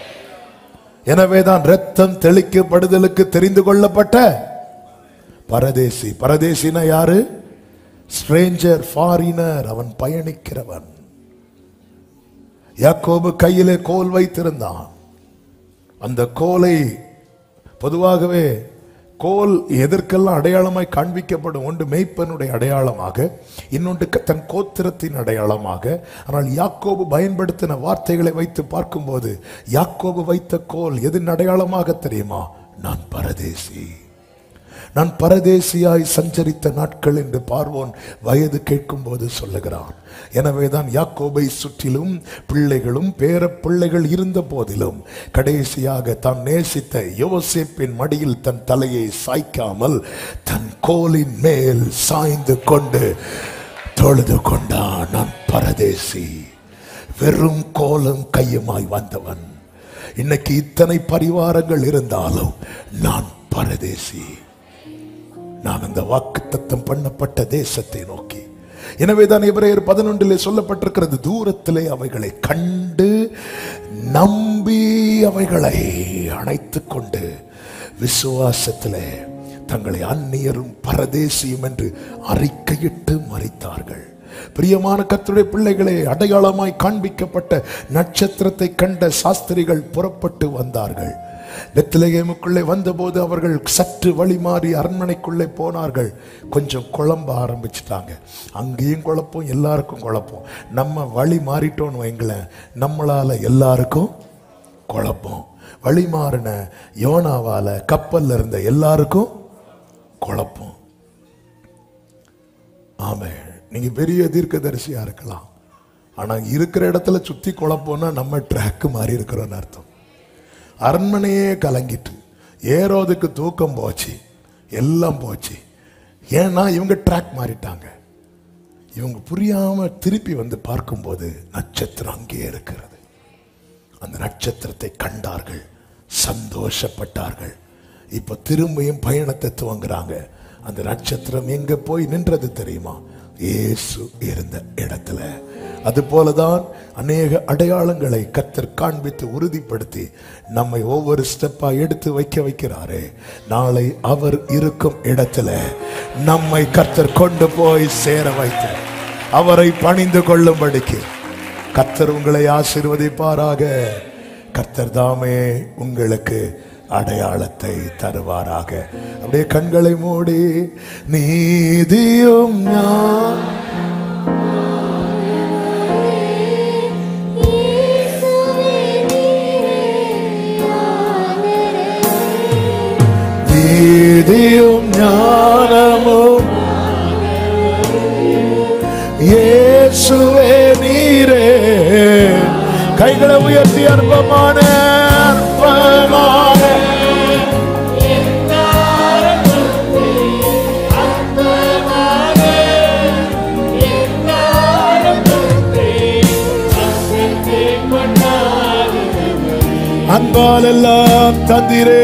எனவேதான் ரத்தம் தெளிக்கப்படுதலுக்கு தெரிந்து கொள்ளப்பட்ட பரதேசி பரதேசினா யாரு ஸ்ட்ரேஞ்சர் ஃபாரினர் அவன் பயணிக்கிறவன் யாக்கோபு கையிலே கோல் வைத்திருந்தான் அந்த கோலை பொதுவாகவே கோல் எதற்கெல்லாம் அடையாளமாய் காண்பிக்கப்படும் ஒன்று மெய்ப்பனுடைய அடையாளமாக இன்னொன்று க- தன் கோத்திரத்தின் அடையாளமாக ஆனால் யாக்கோபு பயன்படுத்தின வார்த்தைகளை வைத்து பார்க்கும்போது யாக்கோபு வைத்த கோல் எதன் அடையாளமாக தெரியுமா நான் பரதேசி நான் பரதேசியாய் சஞ்சரித்த நாட்கள் என்று பார்வோன் வயது கேட்கும்போது சொல்லுகிறான் எனவேதான் யாக்கோபை சுற்றிலும் பிள்ளைகளும் பேர பிள்ளைகள் இருந்த போதிலும் கடைசியாக தான் நேசித்த யோசேப்பின் மடியில் தன் தலையை சாய்க்காமல் தன் கோலின் மேல் சாய்ந்து கொண்டு தொழுது கொண்டான் நான் பரதேசி வெறும் கோலும் கையுமாய் வந்தவன் இன்னைக்கு இத்தனை பரிவாரங்கள் இருந்தாலும் நான் பரதேசி நான் அந்த வாக்கு தத்தம் பண்ணப்பட்ட தேசத்தை நோக்கி எனவேதான் எபிரேயர் பதினொன்றிலே சொல்லப்பட்டிருக்கிறது தூரத்திலே அவைகளை கண்டு நம்பி அவைகளை அணைத்துக் கொண்டு விசுவாசத்திலே தங்களை அந்நியரும் பரதேசியும் என்று அறிக்கையிட்டு மறித்தார்கள் பிரியமான கர்த்தருடைய பிள்ளைகளே அடையாளமாய் காண்பிக்கப்பட்ட நட்சத்திரத்தை கண்ட சாஸ்திரிகள் புறப்பட்டு வந்தார்கள் பெத்லகேமுக்குள்ளே வந்தபோது அவர்கள் சற்று வழி மாறி அரண்மனைக்குள்ளே போனார்கள் கொஞ்சம் குழம்ப ஆரம்பிச்சிட்டாங்க அங்கேயும் குழப்பம் எல்லாருக்கும் குழப்பம் நம்ம வழி மாறிட்டோன்னு வைங்களேன் நம்மளால எல்லாருக்கும் குழப்பம் வழி மாறின யோனாவால கப்பல்ல இருந்த எல்லாருக்கும் குழப்பம் ஆமே நீங்க பெரிய தீர்க்கதரிசியா இருக்கலாம் ஆனா இருக்கிற இடத்துல சுத்தி குழப்பம்னா நம்ம ட்ராக் மாறி இருக்கிறோம்னு அர்த்தம் அரண்மனையே கலங்கிட்டு ஏரோதுக்கு தூக்கம் போச்சு எல்லாம் போச்சு ஏன்னா இவங்க ட்ராக் மாறிட்டாங்க இவங்க புரியாம திருப்பி வந்து பார்க்கும்போது நட்சத்திரம் அங்கேயே இருக்கிறது அந்த நட்சத்திரத்தை கண்டார்கள் சந்தோஷப்பட்டார்கள் இப்ப திரும்பியும் பயணத்தை துவங்குறாங்க அந்த நட்சத்திரம் எங்க போய் நின்றது தெரியுமா இயேசு இருந்த இடத்துல அது போலதான் அநேக அடையாளங்களை கத்தர் காண்பித்து உறுதிப்படுத்தி நம்மை ஒவ்வொரு ஸ்டெப்பா எடுத்து வைக்க வைக்கிறாரே நாளை அவர் இருக்கும் இடத்துல நம்மை கத்தர் கொண்டு போய் சேர வைத்து அவரை பணிந்து கொள்ளும்படிக்கு கத்தர் உங்களை ஆசீர்வதிப்பாராக கர்த்தர் தாமே உங்களுக்கு அடையாளத்தை தருவாராக அப்படியே கண்களை மூடி நீதியும் ஞான இயேசுவே நீரே ஆதரவே நீதியும் ஞானமும் இயேசுவே நீரே கைகளை உயர்த்தி அற்பமான அற்பமான அன்பால் எல்லாம் தந்திரே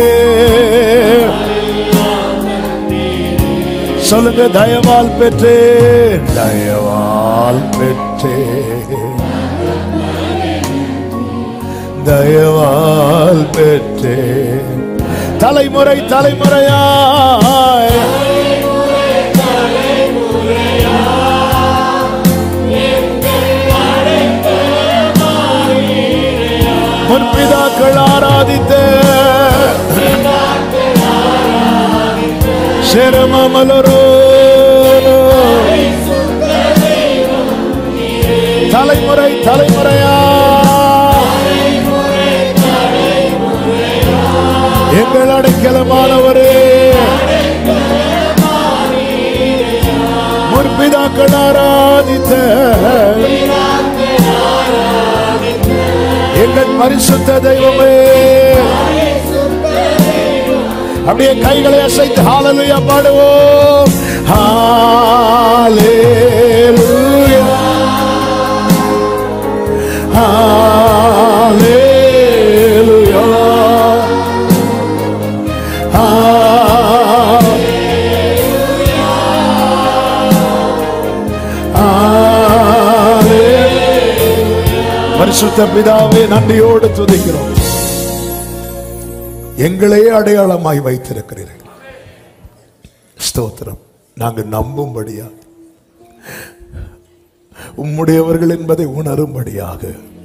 சொல்லுங்க தயவால் பெற்றேன் தயவால் பெற்றேன் தயவால் பெற்றேன் தலைமுறை தலைமுறையாய் முற்பிதாக்கள் ஆராதித்த சிரமமலரோ தலைமுறை தலைமுறையா எங்கள் அடைக்கலமானவரே முற்பிதாக்கள் ஆராதித்த எங்கள் பரிசுத்த தெய்வமே அப்படியே கைகளை அசைத்து ஹாலலுயா பாடுவோம் ஹalleluya ஹalleluya பரிசுத்த பிதாவே நன்றியோடு துதிக்கிறோம் எங்களே அடையாளமாய் வைத்திருக்கிறீர்கள் ஸ்தோத்திரம் நாங்கள் நம்பும்படியா உம்முடையவர்கள் என்பதை உணரும்படியாக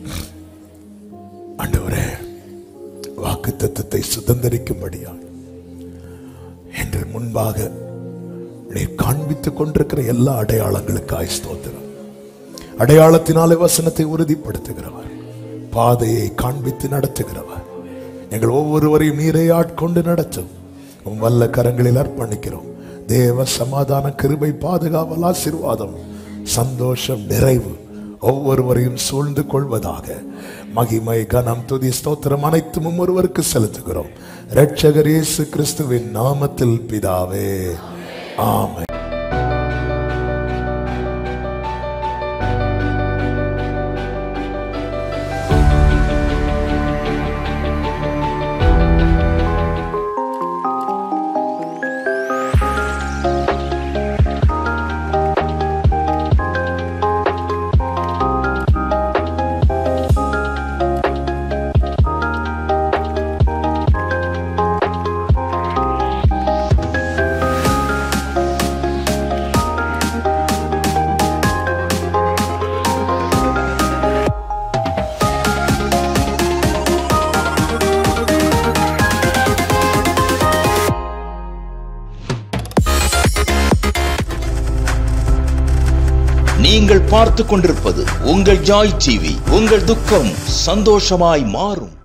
ஆண்டவரே வாக்கு தத்துவத்தை சுதந்திரிக்கும்படியாக என்று முன்பாக நீர் காண்பித்துக் கொண்டிருக்கிற எல்லா அடையாளங்களுக்காய் ஸ்தோத்திரம் அடையாளத்தினாலே வசனத்தை உறுதிப்படுத்துகிறவர் பாதையை காண்பித்து நடத்துகிறவர் எங்கள் ஒவ்வொருவரையும் நீரை ஆட்கொண்டு நடத்தும் உம் வல்ல கரங்களில் அர்ப்பணிக்கிறோம் தேவ சமாதான கிருபை பாதுகாவல் ஆசீர்வாதம் சந்தோஷம் நிறைவு ஒவ்வொருவரையும் சூழ்ந்து கொள்வதாக மகிமை கனம் துதி ஸ்தோத்திரம் அனைத்தும் ஒருவருக்கு செலுத்துகிறோம் இரட்சகர் இயேசு கிறிஸ்துவின் நாமத்தில் பிதாவே ஆமென் நீங்கள் பார்த்து கொண்டிருப்பது உங்கள் ஜாய் டிவி உங்கள் துக்கம் சந்தோஷமாய் மாறும்